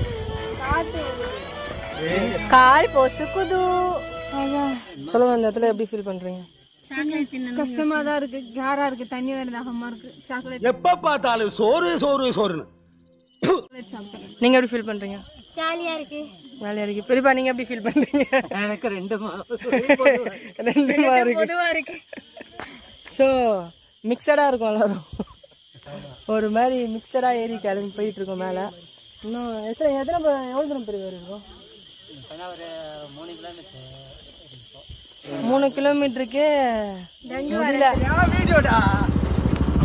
கால் பொசுக்குது சொல்லுங்க அந்த இடத்துல எப்படி ஃபீல் பண்ணுறீங்க கஷ்டமா தான் இருக்கு கேரா இருக்கு தண்ணி வேற தாகமா இருக்கு சாக்லேட் எப்ப பார்த்தாலும் சோறு சோறு சோறுன்னு நீங்கள் எப்படி ஃபீல் பண்ணுறீங்க ஜாலியா இருக்கு வேலையா இருக்கு பெரியப்பா நீங்க எப்படி ஃபீல் பண்றீங்க எனக்கு ரெண்டு மாதம் ரெண்டுமா இருக்கு பொதுவா இருக்கு ஸோ மிக்சடா இருக்கும் எல்லாரும் ஒரு மாதிரி மிக்சடா ஏறி கிளம்பி போயிட்டு இருக்கோம் மேல இன்னும் எத்தனை எத்தனை ப- எவ்வளவு தூரம் பெரிய இருக்கும் ஒரு மூணு கிலோமீட்டர் மூணு கிலோமீட்டருக்கு முடியல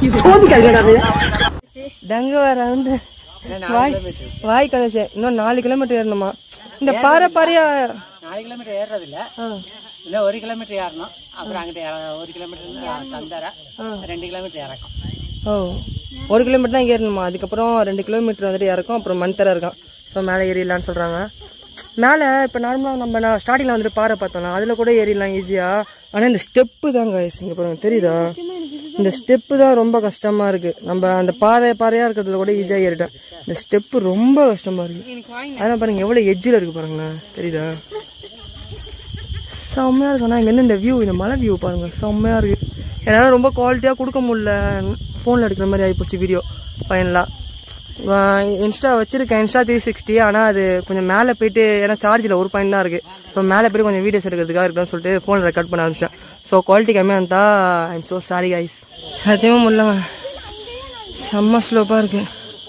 டங்கு வர வந்து வாய் வாய்க்கு வந்துச்சு இன்னும் நாலு கிலோமீட்டர் ஏறணுமா இந்த பாறை பாறையா நாலு கிலோமீட்டர் ஏறுறது இல்ல இல்ல ஒரு கிலோமீட்டர் ஏறணும் அப்புறம் அங்கிட்ட இற- ஒரு கிலோமீட்டர் தந்தார ரெண்டு கிலோமீட்டர் இறக்கும் ஓ ஒரு கிலோமீட்டர் தான் ஏறணுமா அதுக்கப்புறம் ரெண்டு கிலோமீட்டர் வந்துட்டு இறக்கும் அப்புறம் மண்தர இருக்கும் ஸோ மேலே ஏறிடலான்னு சொல்கிறாங்க மேலே இப்போ நார்மலாக நம்ம நான் ஸ்டார்டிங்கில் வந்துட்டு பாறை பார்த்தோம்ல அதில் கூட ஏறிடலாம் ஈஸியாக ஆனால் இந்த ஸ்டெப்பு தான் guys இங்கே பாருங்க தெரியுதா இந்த ஸ்டெப்பு தான் ரொம்ப கஷ்டமாக இருக்குது நம்ம அந்த பாறை பாறையாக இருக்கிறதுல கூட ஈஸியாக ஏறிட்டேன் இந்த ஸ்டெப்பு ரொம்ப கஷ்டமாக இருக்குது அதெல்லாம் பாருங்க எவ்வளோ எட்ஜில் இருக்குது பாருங்களேன் தெரியுதா செம்மையாக இருக்கும் ஆனால் இங்கேருந்து இந்த வியூ இந்த மலை வியூ பாருங்க செம்மையாக இருக்குது என்னால் ரொம்ப குவாலிட்டியாக கொடுக்க முடியல ஃபோனில் எடுக்கிற மாதிரி ஆகிப்போச்சு வீடியோ ஃபைனலாக இன்ஸ்டா வச்சுருக்கேன் இன்ஸ்டா த்ரீ சிக்ஸ்டி ஆனால் அது கொஞ்சம் மேலே போயிட்டு ஏன்னா சார்ஜில் ஒரு பாயிண்ட் தான் இருக்குது ஸோ மேலே போய் கொஞ்சம் வீடியோஸ் எடுக்கிறதுக்காக இருக்கலாம்னு சொல்லிட்டு ஃபோனில் ரெக்கார்ட் பண்ண ஆரம்பிச்சேன் ஸோ குவாலிட்டி கம்மியாக இருந்தால் ஐம் ஸோ சாரி கைஸ் சத்தியமாக முடியலங்க செம்ம ஸ்லோப்பாக இருக்குது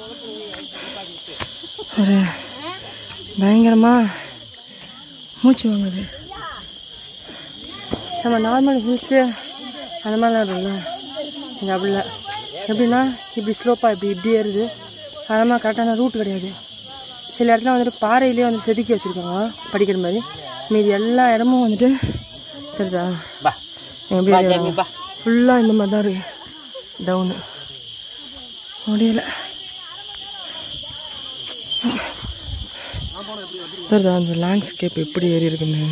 ஒரு பயங்கரமாக மூச்சு வாங்குது நம்ம நார்மல் ஹில்ஸு அந்த மாதிரிலாம் இருக்குல்ல இங்கே அப்படி இல்லை எப்படின்னா இப்படி ஸ்லோப்பாக இப்படி இப்படி ஏறுது அது மாதிரி கரெக்டான ரூட் கிடையாது சில இடத்துல வந்துட்டு பாறையிலே வந்து செதுக்கி வச்சுருக்காங்க படிக்கிற மாதிரி மீதி எல்லா இடமும் வந்துட்டு தெரியுதா எப்படி ஃபுல்லாக இந்த மாதிரி தான் இருக்கு டவுனு முடியல தெரியுதா அந்த லேண்ட்ஸ்கேப் எப்படி ஏறி இருக்குன்னு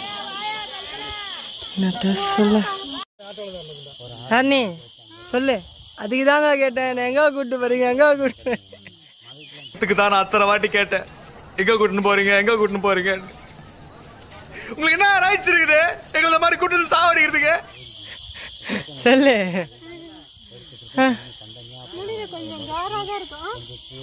என்னத்த சொல்ல ஹர்னி சொல்லு அதுக்கு தாங்க கேட்டேன் நான் எங்க கூட்டு போறீங்க எங்க கூட்டு இதுக்கு தான் நான் அத்தனை வாட்டி கேட்டேன் எங்க கூட்டின்னு போறீங்க எங்க கூட்டின்னு போறீங்க உங்களுக்கு என்ன ரைட்ஸ் இருக்குது எங்களை இந்த மாதிரி கூட்டு வந்து சாவடிக்கிறதுக்கு சொல்லு ஆ, முடியல கொஞ்சம் காரா தான் இருக்கும்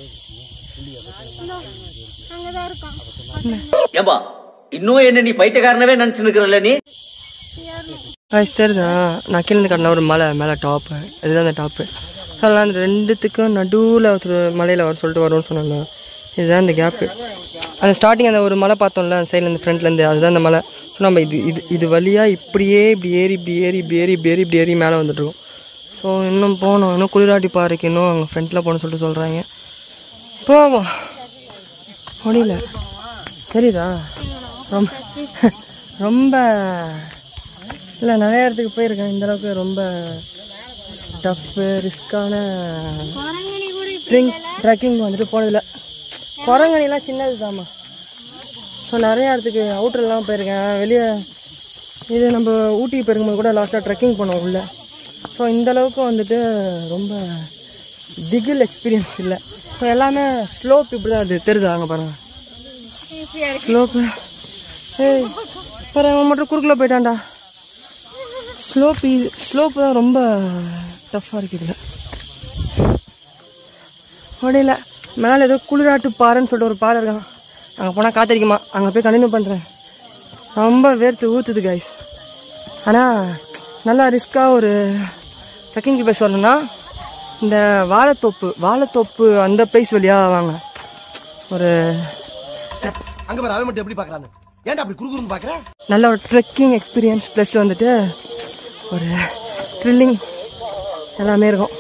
அங்கதான் இருக்கும் ஏம்பா இன்னும் என்ன நீ பைத்தியக்காரனவே நினைச்சு நிக்கிறல்ல நீ guys, தெரியுதா நான் கீழே இருந்து காட்டின ஒரு மலை மேலே டாப்பு இதுதான் அந்த டாப்பு அதெல்லாம் அந்த ரெண்டுத்துக்கும் நடுவில் ஒருத்தர் மலையில் வர சொல்லிட்டு வரும்னு சொன்னாங்க இதுதான் இந்த கேப்பு அந்த ஸ்டார்டிங் அந்த ஒரு மலை பார்த்தோம்ல அந்த சைடில் இந்த ஃப்ரண்ட்லேருந்து அதுதான் அந்த மலை ஸோ நம்ம இது இது இது வழியாக இப்படியே இப்படி ஏறி இப்படி ஏறி இப்படி ஏறி இப்படி ஏறி இப்படி ஏறி மேலே வந்துட்டுருக்கோம் ஸோ இன்னும் போகணும் இன்னும் குளிராட்டி பாறைக்கு இன்னும் அங்கே ஃப்ரண்ட்டில் போகணும்னு சொல்லிட்டு சொல்கிறாங்க போவோம் முடியல தெரியுதா ரொம்ப ரொம்ப இல்லை நிறைய இடத்துக்கு போயிருக்கேன் இந்த அளவுக்கு ரொம்ப டஃப்பு ரிஸ்க்கான குரங்கணி கூட இப்படி ட்ரிங்க் ட்ரெக்கிங் வந்துட்டு போனதில்ல குரங்கணிலாம் சின்னது தாம்மா ஸோ நிறைய இடத்துக்கு அவுட்டர்லாம் போயிருக்கேன் வெளியே இது நம்ம ஊட்டி போயிருக்கும்போது கூட லாஸ்ட்டாக ட்ரெக்கிங் பண்ணோம் உள்ள ஸோ இந்த அளவுக்கு வந்துட்டு ரொம்ப திகில் எக்ஸ்பீரியன்ஸ் இல்லை ஸோ எல்லாமே ஸ்லோப் இப்படி தான் அது தெரியுதா அங்கே பாருங்க ஸ்லோப்பு ஏய் பாரு அவன் மட்டும் குறுக்கில் போயிட்டான்டா ஸ்லோப் ஸ்லோப் தான் ரொம்ப டஃப்பாக இருக்குது இதில் முடியல மேலே ஏதோ குளிராட்டு பாறைன்னு சொல்லிட்டு ஒரு பாறை இருக்கான் அங்கே போனால் காத்திருக்குமா அங்கே போய் கண்டினியூ பண்ணுறேன் ரொம்ப வேர்த்து ஊற்றுது கைஸ் ஆனால் நல்லா ரிஸ்க்காக ஒரு ட்ரெக்கிங் பிளேஸ் வரணும்னா இந்த வாழைத்தோப்பு வாழைத்தோப்பு அந்த பிளேஸ் வழியாக வாங்க ஒரு அங்க பாரு அவன் மட்டும் எப்படி பாக்குறான்னு ஏன்டா அப்படி குறுகுறுன்னு பாக்குற நல்ல ஒரு ட்ரெக்கிங் எக்ஸ்பீரியன்ஸ் ப்ளஸ் வந்துட்டு ஒரு த்ரில்லிங் எல்லாமே இருக்கும்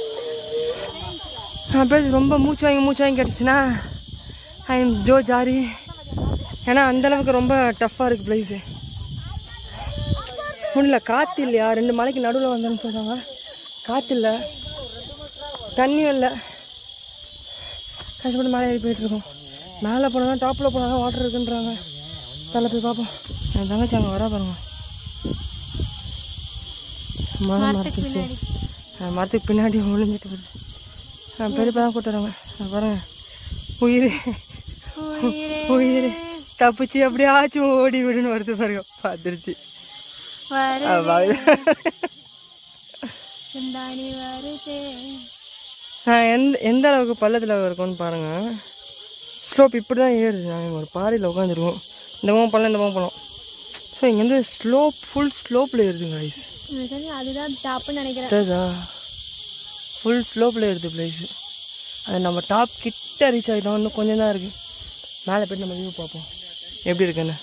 அப்படியே ரொம்ப மூச்சு வாங்கி மூச்சு வாங்கி கிடச்சுன்னா ஐ எம் ஜோ ஜாரி ஏன்னா அந்த அளவுக்கு ரொம்ப டஃப்பாக இருக்குது ப்ளேஸு முடியல காற்று இல்லையா ரெண்டு மலைக்கு நடுவில் வந்தேன்னு சொல்கிறாங்க காற்று இல்லை தண்ணியும் இல்லை கஷ்டப்பட்டு மேலே ஏறி போயிட்டுருக்கோம் மேலே போனால் தான் டாப்பில் போனால் தான் வாட்டர் இருக்குன்றாங்க தலை போய் பார்ப்போம் என் தங்கச்சி அங்கே வரா பாருங்க மரம் மரத்துச்சு அஹ் மரத்துக்கு பின்னாடி ஒளிஞ்சிட்டு வருது அஹ் பெரியப்பா தான் கூட்டு வராங்க அஹ் பாருங்க உயிர் உயிர் தப்பிச்சு அப்படியே ஆச்சும் ஓடி விடுன்னு வருது பாருங்க பார்த்துருச்சு அஹ் பாரு. சிந்தாணி வருதே அஹ் எந்த எந்த அளவுக்கு பள்ளத்தில் இருக்கும்னு பாருங்க ஸ்லோப் இப்படி தான் ஏறுது நாங்கள் ஒரு பாறையில் உட்காந்துருக்கோம் இந்த பக்கம் பள்ளம் இந்த பக்கம் பள்ளம் ஸோ இங்கேருந்து ஸ்லோப் ஃபுல் ஸ்லோப்பில் ஏறுதுங்க guys எனக்கு தெரிஞ்சு அதுதான் டாப்னு நினைக்கிறேன் தெரியுதா ஃபுல் ஸ்லோப்பில் ஏறுது பிளேஸு அது நம்ம டாப் கிட்ட ரீச் ஆகிட்டோம் இன்னும் கொஞ்சம் தான் இருக்குது மேலே போய்ட்டு நம்ம வியூ பார்ப்போம் எப்படி இருக்குன்னு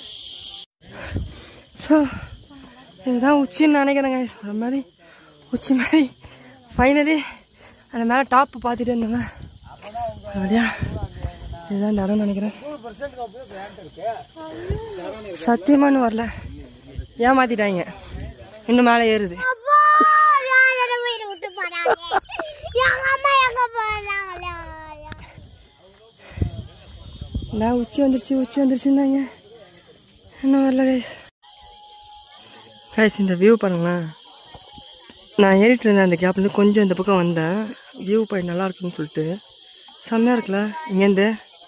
ஸோ இதுதான் உச்சின்னு நினைக்கிறேங்க ஒரு மாதிரி உச்சி மாதிரி ஃபைனலி அந்த மேலே டாப்பு பார்த்துட்டு இருந்தோங்க அப்படியா இதுதான் இந்த இடம்னு நினைக்கிறேன் சத்தியமானு வரல ஏமாத்திட்டாங்க இன்னும் மேலே ஏறுது நான் உச்சி வந்துருச்சு உச்சி வந்துருச்சுன்னாங்க இன்னும் வரல கைஸ் கைஸ் இந்த வியூ பாருங்களேன் நான் ஏறிட்டு இருந்தேன் அந்த கேப்லேருந்து கொஞ்சம் இந்த பக்கம் வந்தேன் வியூ பாயிண்ட் நல்லா இருக்குன்னு சொல்லிட்டு செம்மையாக இருக்குல்ல இங்கேருந்து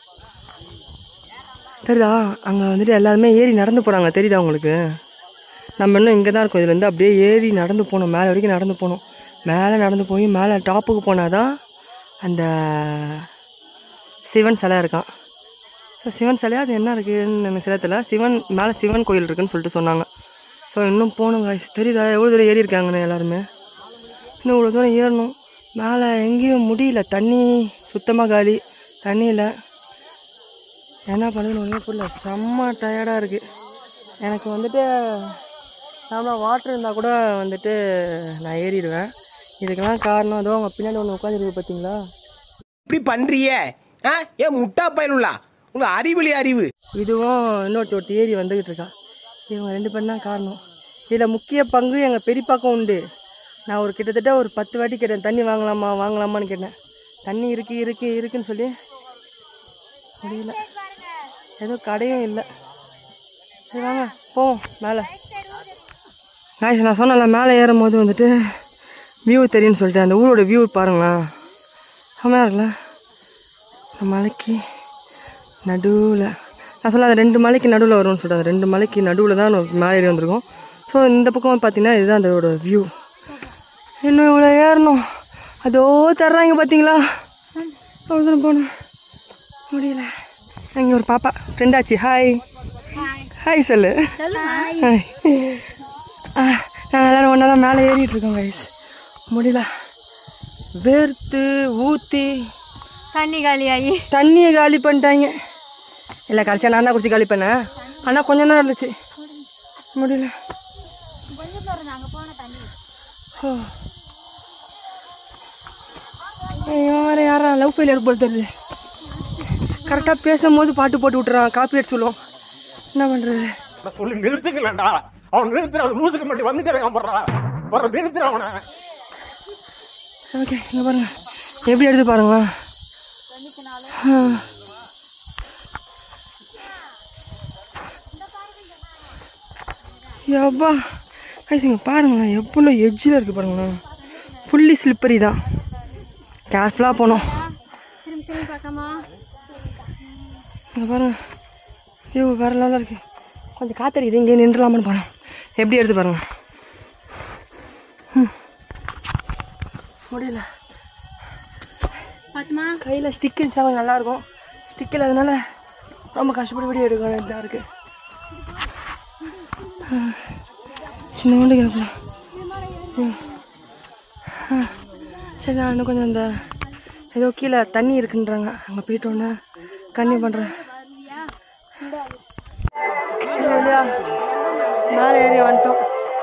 தெரியுதா அங்கே வந்துட்டு எல்லாருமே ஏறி நடந்து போகிறாங்க தெரியுதா உங்களுக்கு நம்ம இன்னும் இங்கே தான் இருக்கோம் இதுலேருந்து அப்படியே ஏறி நடந்து போகணும் மேலே வரைக்கும் நடந்து போகணும் மேலே நடந்து போய் மேலே டாப்புக்கு போனால் தான் அந்த சிவன் சிலை இருக்கான் ஸோ சிவன் சிலையா அது என்ன இருக்குன்னு எனக்கு சிலை தெரியல சிவன் மேலே சிவன் கோயில் இருக்குன்னு சொல்லிட்டு சொன்னாங்க ஸோ இன்னும் போகணும் guys. தெரியுதா எவ்வளோ தூரம் ஏறி இருக்காங்கன்னு எல்லாருமே இன்னும் இவ்வளோ தூரம் ஏறணும் மேலே எங்கேயும் முடியல தண்ணி சுத்தமாக காலி தண்ணி இல்லை என்ன பண்ணுதுன்னு ஒன்றுமே புரியல செம்ம டயர்டாக இருக்குது எனக்கு வந்துட்டு நார்மலாக வாட்டர் இருந்தால் கூட வந்துட்டு நான் ஏறிடுவேன் இதுக்கெல்லாம் காரணம் அதோ அவங்க பின்னாடி ஒன்று உட்காந்துருக்கு பார்த்தீங்களா இப்படி பண்றியே ஆ ஏன் முட்டா பயனுள்ளா உங்க அறிவிலி அறிவு இதுவும் இன்னொருத்தி ஒருத்தி ஏறி வந்துக்கிட்டு இருக்கா இவங்க ரெண்டு பேரும் தான் காரணம் இதில் முக்கிய பங்கு எங்கள் பெரியப்பாக்கும் உண்டு நான் ஒரு கிட்டத்தட்ட ஒரு பத்து வாட்டி கேட்டேன் தண்ணி வாங்கலாமா வாங்கலாமான்னு கேட்டேன் தண்ணி இருக்கு இருக்கு இருக்குன்னு சொல்லி முடியல ஏதோ கடையும் இல்லை சரி வாங்க போவோம் மேலே காய்ஸ் நான் சொன்னல மேலே ஏறும் போது வந்துட்டு வியூ தெரியும்னு சொல்லிட்டு அந்த ஊரோட வியூ பாருங்களேன் செம்மையாக இருக்குல்ல இந்த மலைக்கு நடுவில் நான் சொல்ல அந்த ரெண்டு மலைக்கு நடுவில் வரும்னு சொல்லிட்டு அந்த ரெண்டு மலைக்கு நடுவில் தான் நம்ம மேலே ஏறி வந்திருக்கோம் ஸோ இந்த பக்கம் பார்த்தீங்கன்னா இதுதான் அதோட வியூ இன்னும் இவ்வளோ ஏறணும் அதோ தர்றாங்க பார்த்தீங்களா அவ்வளோ தூரம் போகணும் முடியல அங்கே ஒரு பாப்பா ஃப்ரெண்டாச்சு ஹாய் ஹாய் சொல்லு ஹாய் ஆ நாங்கள் எல்லோரும் ஒன்றா தான் மேலே ஏறிட்டு இருக்கோம் கைஸ் முடியல வேர்த்து ஊற்றி தண்ணி காலியாகி தண்ணியை காலி பண்ணிட்டாங்க இல்லை கடைசியாக நான் தான் குடிச்சு காலி பண்ணேன் ஆனால் கொஞ்சம் தான் இருந்துச்சு முடியல ஓ. ஏய், இவன் வேற யாரா லவ் ஃபெயிலியர் போல் தெரியுது கரெக்டாக பேசும்போது பாட்டு போட்டு விட்டுறான் காப்பி அடிச்சு சொல்லுவோம் என்ன பண்ணுறது சொல்லி நிறுத்துக்கலடா அவன் நிறுத்துற லூசுக்கு மட்டும் வந்துட்டே இருக்கான் போடுறா போற நிறுத்துற அவனை ஓகே இங்கே பாருங்க எப்படி எடுத்து பாருங்களா ஆ. யப்பா கைஸ் இங்கே பாருங்களேன் எவ்வளோ எட்ஜில் இருக்குது பாருங்களேன் ஃபுல்லி ஸ்லிப்பரி தான் கேர்ஃபுல்லாக போகணும் திரும்பி திரும்பி பார்க்காமா இங்கே பாருங்க ஐயோ வேறு லெவலில் இருக்குது கொஞ்சம் காத்தடிக்குது இங்கே நின்றுலாமான்னு பாருங்க எப்படி எடுத்து பாருங்க ம். முடியல பாத்துமா கையில் ஸ்டிக் இருந்துச்சா கொஞ்சம் நல்லாயிருக்கும் ஸ்டிக் இல்லாதனால ரொம்ப கஷ்டப்பட்டு வீடியோ எடுக்க வேண்டியதாக இருக்குது சின்னோண்டு கேட்கலாம் சரி நான் இன்னும் கொஞ்சம் இந்த ஏதோ கீழே தண்ணி இருக்குன்றாங்க அங்கே போயிட்டோன்னே கண்ணி பண்ணுறேன் மேலே ஏறி வந்துட்டோம்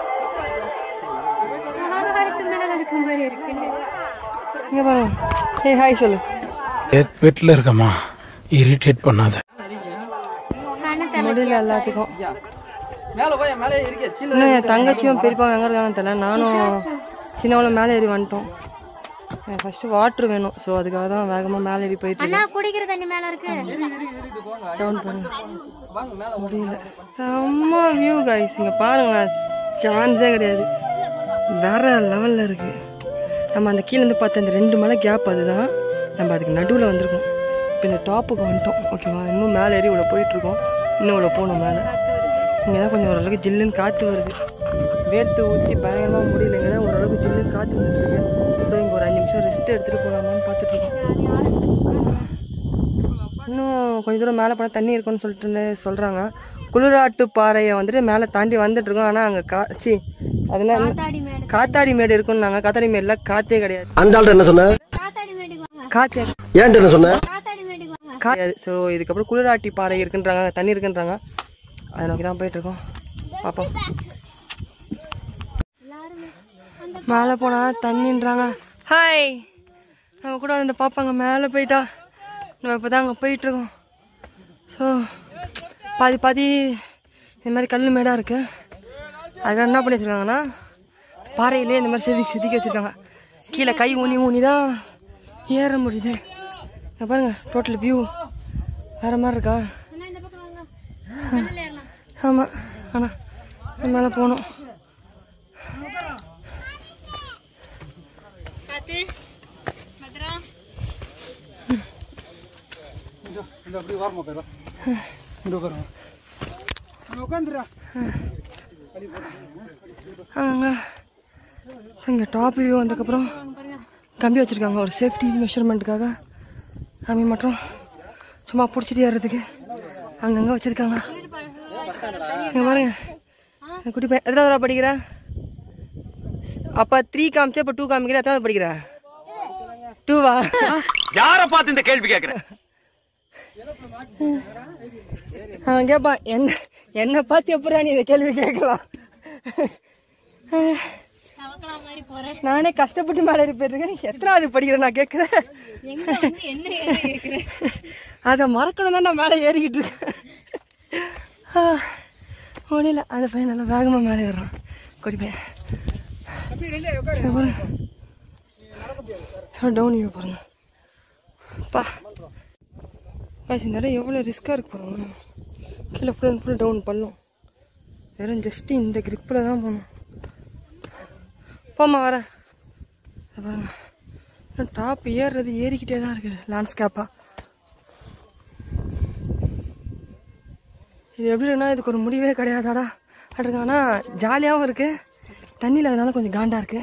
ஆகாயத்து மேல இருக்க மாதிரி இருக்கு இங்கே பாருங்க ஏய் ஹாய் சொல்லு வீட்டில் இருக்கம்மா இரிட்டேட் பண்ணாத கண்ணு முடியல எல்லாத்துக்கும் மேல போய் மேலே இருக்கே சின்ன இன்னும் என் தங்கச்சியும் பெரியப்பாவும் எங்கே இருக்காங்கன்னு தெரியல நானும் சின்னவளும் மேலே ஏறி வந்துட்டோம் எனக்கு ஃபஸ்ட்டு வாட்ரு வேணும் ஸோ அதுக்காக தான் வேகமாக மேலே ஏறி போயிட்டு அண்ணா இருக்கேன் குடிக்கிற தண்ணி மேல இருக்கு டவுன் பண்ணுங்க முடியல செம்ம வியூ கைஸ் இங்கே பாருங்களேன் சான்ஸே கிடையாது வேற லெவலில் இருக்குது நம்ம அந்த கீழேருந்து பார்த்த அந்த ரெண்டு மலை கேப் அதுதான் நம்ம அதுக்கு நடுவில் வந்திருக்கோம் இப்போ இந்த டாப்புக்கு வந்துட்டோம் ஓகேவா இன்னும் மேலே ஏறி இவ்வளோ போயிட்டுருக்கோம் இன்னும் இவ்வளோ போகணும் மேலே இங்கே தான் கொஞ்சம் ஓரளவுக்கு ஜில்லுன்னு காற்று வருது வேர்த்து ஊற்றி பயங்கரமாக முடியல இங்கே தான் ஓரளவுக்கு ஜில்லுன்னு காற்று வந்துட்டுருக்கு ஸோ இங்கே ஒரு அஞ்சு நிமிஷம் ரெஸ்ட் எடுத்துகிட்டு போகலாமான்னு பார்த்துட்ருக்கோம் இன்னும் கொஞ்ச தூரம் மேலே போனால் தண்ணி இருக்குன்னு சொல்லிட்டு சொல்கிறாங்க குளிராட்டு பாறையை வந்துட்டு மேலே தாண்டி வந்துட்டு இருக்கோம் ஆனால் அங்கே கா சி அதெல்லாம் காத்தாடி மேடு காத்தாடி மேடு இருக்குன்னாங்க காத்தாடி மேடில் காற்றே கிடையாது அந்த ஆள்கிட்ட என்ன சொன்ன காத்தாடி மேடுக்கு வாங்க காற்றே ஏன்ட்ட என்ன சொன்ன காத்தாடி மேடுக்கு வாங்க கிடையாது ஸோ இதுக்கப்புறம் குளிராட்டி பாறை இருக்குன்றாங்க அங்க தண்ணி இருக்குன்றாங்க அதை நோக்கி தான் போயிட்டுருக்கோம் பார்ப்போம் மேலே போனால் தண்ணின்றாங்க ஹாய் நம்ம கூட வந்து பாப்பாங்க மேலே போயிட்டா நம்ம இப்போ தான் அங்கே போயிட்டுருக்கோம் ஸோ பாதி பாதி இந்த மாதிரி கல் மேடாக இருக்குது அதுக்காக என்ன பண்ணி வச்சுருக்காங்கன்னா பாறையிலே இந்த மாதிரி செதுக்கி செதுக்கி வச்சுருக்காங்க கீழே கை ஊனி ஊனி தான் ஏற முடியுது இங்க பாருங்க டோட்டல் வியூ வேற மாதிரி இருக்கா ஆமாம் ஆனால் மேலே போகணும் பார்த்து பத்திரம் அங்கே இங்கே டாப் வியூ வந்ததுக்கப்புறம் கம்பி வச்சுருக்காங்க ஒரு சேஃப்டி மெஷர்மெண்ட்டுக்காக கம்பி மட்டும் சும்மா பிடிச்சிட்டு ஏறுறதுக்கு அங்கங்கே வச்சுருக்காங்க இங்கே பாருங்க இந்த குட்டி பையன் எத்தனை தடவை படிக்கிற அப்போ த்ரீ காமிச்சா இப்போ டூ காமிக்கிற எத்தனை படிக்கிற டூவா யார பார்த்து இந்த கேள்வி கேக்குற அவன் கேட்பான் என்ன என்னை பார்த்து எப்படா நீ இந்த கேள்வி கேட்கலாம் தவக்கலாம் மாதிரி போறேன் நானே கஷ்டப்பட்டு மேலே இருப்பேன் எத்தனாவது படிக்கிறேன் நான் கேட்குறேன் எங்க வந்து என்ன ஏறி கேக்குறேன் அதை மறக்கணும் தான் நான் மேலே ஏறிக்கிட்டு இருக்கேன் முடியல அந்த பையன் நல்லா வேகமாக மேலே ஏறுறான் கொடி பையன் இங்க பாருங்க டவுன் வியூ பாருங்க பா guys, இந்த இடம் எவ்வளோ ரிஸ்க்காக இருக்கு பாருங்க கீழே ஃபுல் அண்ட் ஃபுல் டவுன் பள்ளம் வெறும் ஜஸ்ட் இந்த கிரிப்பில் தான் போகணும் போம்மா வரேன் இதை பாருங்க டாப் ஏறுறது ஏறிக்கிட்டே தான் இருக்குது லேண்ட்ஸ்கேப்பாக இது எப்படி இருக்குன்னா இதுக்கு ஒரு முடிவே கிடையாதாடா அப்படிங்க ஆனால் ஜாலியாகவும் இருக்கு தண்ணியில் அதனால கொஞ்சம் காண்டா இருக்கு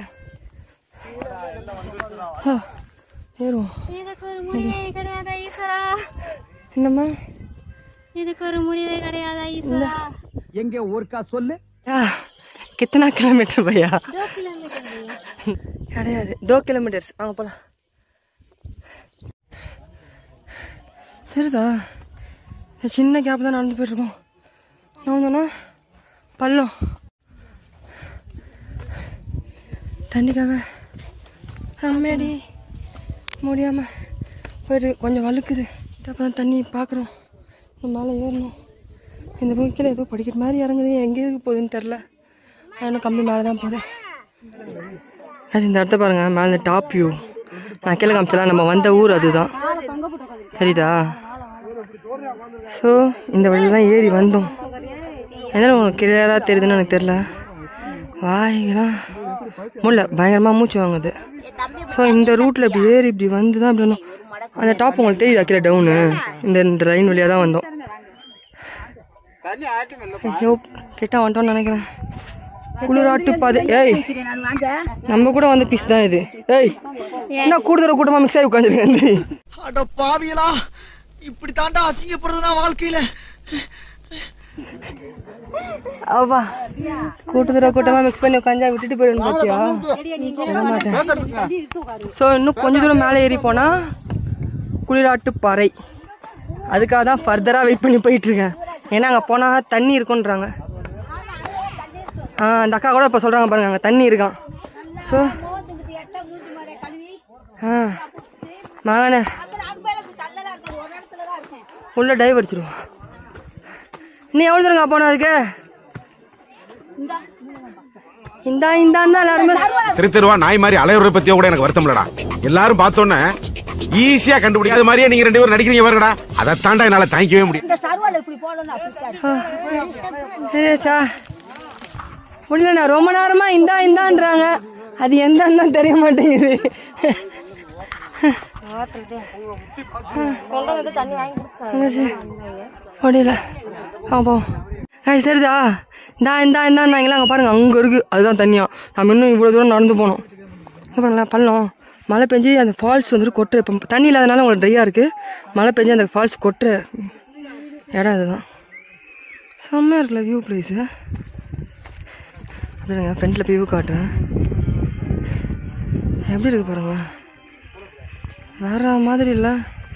ஆ, ஏறுவோம் இதுக்கு ஒரு முடிவே கிடையாதா ஈஸ்வரா என்னம்மா இதுக்கு ஒரு முடிவே கிடையாதா ஈஸ்வரா எங்க ஒருக்கா சொல்லு ஆ, கித்தனா கிலோமீட்டர் பையா दो किलोमीटर भैया கிடையாது டோ கிலோமீட்டர்ஸ் வாங்க போகலாம் சரிதா இந்த சின்ன கேப் தான் நடந்து போயிட்டுருக்கோம் நான் வந்தோன்னா பள்ளம் தண்ணிக்காக அம்மாடி முடியாம போயிட்டு கொஞ்சம் வழுக்குது அப்போ தான் தண்ணி பார்க்குறோம் மேலே ஏறணும் இந்த பக்கம் கீழே ஏதோ படிக்கிற மாதிரி இறங்குது எங்கே எதுக்கு போகுதுன்னு தெரில இன்னும் கம்மி மேலே தான் போகுது அது இந்த இடத்த பாருங்க மேலே டாப் வியூ நான் கீழே காமிச்சலாம் நம்ம வந்த ஊர் அதுதான் சரிதா ஸோ இந்த வழியில தான் ஏறி வந்தோம் எதனா உங்களுக்கு கிளியராக தெரியுதுன்னு எனக்கு தெரில வாய்லாம் முடியல பயங்கரமாக மூச்சு வாங்குது ஸோ இந்த ரூட்டில் இப்படி ஏறி இப்படி வந்து தான் இப்படி வந்தோம் அந்த டாப் உங்களுக்கு தெரியுதா கீழே டவுனு இந்த இந்த லைன் வழியாக தான் வந்தோம் ஐயோ கிட்ட வந்துட்டோம்னு நினைக்கிறேன் குளிராட்டு பாதை ஏய் நம்ம கூட வந்த பீஸ் தான் இது ஏய் என்ன கூடுதல் கூட்டமா மிக்ஸ் ஆகி உட்காந்துருக்கேன் அட பாவியலா இப்படி தாண்டா அசிங்கப்படுறது நான் வாழ்க்கையில அவா கூட்டத்தோட கூட்டமா மிக்ஸ் பண்ணி உட்காந்தா விட்டுட்டு போயிடணும் பாத்தியா விட மாட்டேன் ஸோ இன்னும் கொஞ்ச தூரம் மேலே ஏறி போனா குளிராட்டு பாறை அதுக்காக தான் ஃபர்தராக வெயிட் பண்ணி போயிட்டு இருக்கேன் ஏன்னா அங்கே போனால் தண்ணி இருக்குன்றாங்க ஆ அந்த அக்கா கூட இப்போ சொல்கிறாங்க பாருங்க அங்கே தண்ணி இருக்கான் ஸோ ஆ மகனே உள்ள டைவ் அடிச்சிருவோம் இன்னும் எவ்வளோ தூரங்க போனோம் அதுக்கு இந்தா இந்தான்னு எல்லாருமே திரு திருவா நாய் மாதிரி அலையுறத பத்தியோ கூட எனக்கு வருத்தம் இல்லடா எல்லாரும் பார்த்தோன்னே ஈஸியா கண்டுபிடிக்காத மாதிரியே நீங்க ரெண்டு பேரும் நடிக்கிறீங்க பாருங்கடா அதை தாண்டா என்னால தாங்கிக்கவே முடியும் சரியாச்சா முடியலண்ணா ரொம்ப நேரமா இந்தா இந்தான்றாங்க அது எந்தான்னு தான் தெரிய மாட்டேங்குது முடியல ஆப்போ ஆ சரிதா இந்தா இந்தா இந்தான்னாங்களா அங்கே பாருங்க அங்கே இருக்கு அதுதான் தண்ணியா நம்ம இன்னும் இவ்வளோ தூரம் நடந்து போனோம் என்ன பண்ணலாம் பள்ளம் மழை பெஞ்சு அந்த ஃபால்ஸ் வந்துட்டு கொட்டுற இப்போ தண்ணி இல்லாதனால உங்களுக்கு ட்ரையாக இருக்குது மழை பெஞ்சு அந்த ஃபால்ஸ் கொட்டுற இடம் இதுதான் செம்மையாக இருக்குல்ல வியூ பிளேஸு அப்படிங்க ஃப்ரண்ட்டில் வியூ காட்டுறேன் எப்படி இருக்கு பாருங்க வேற மாதிரி இல்லை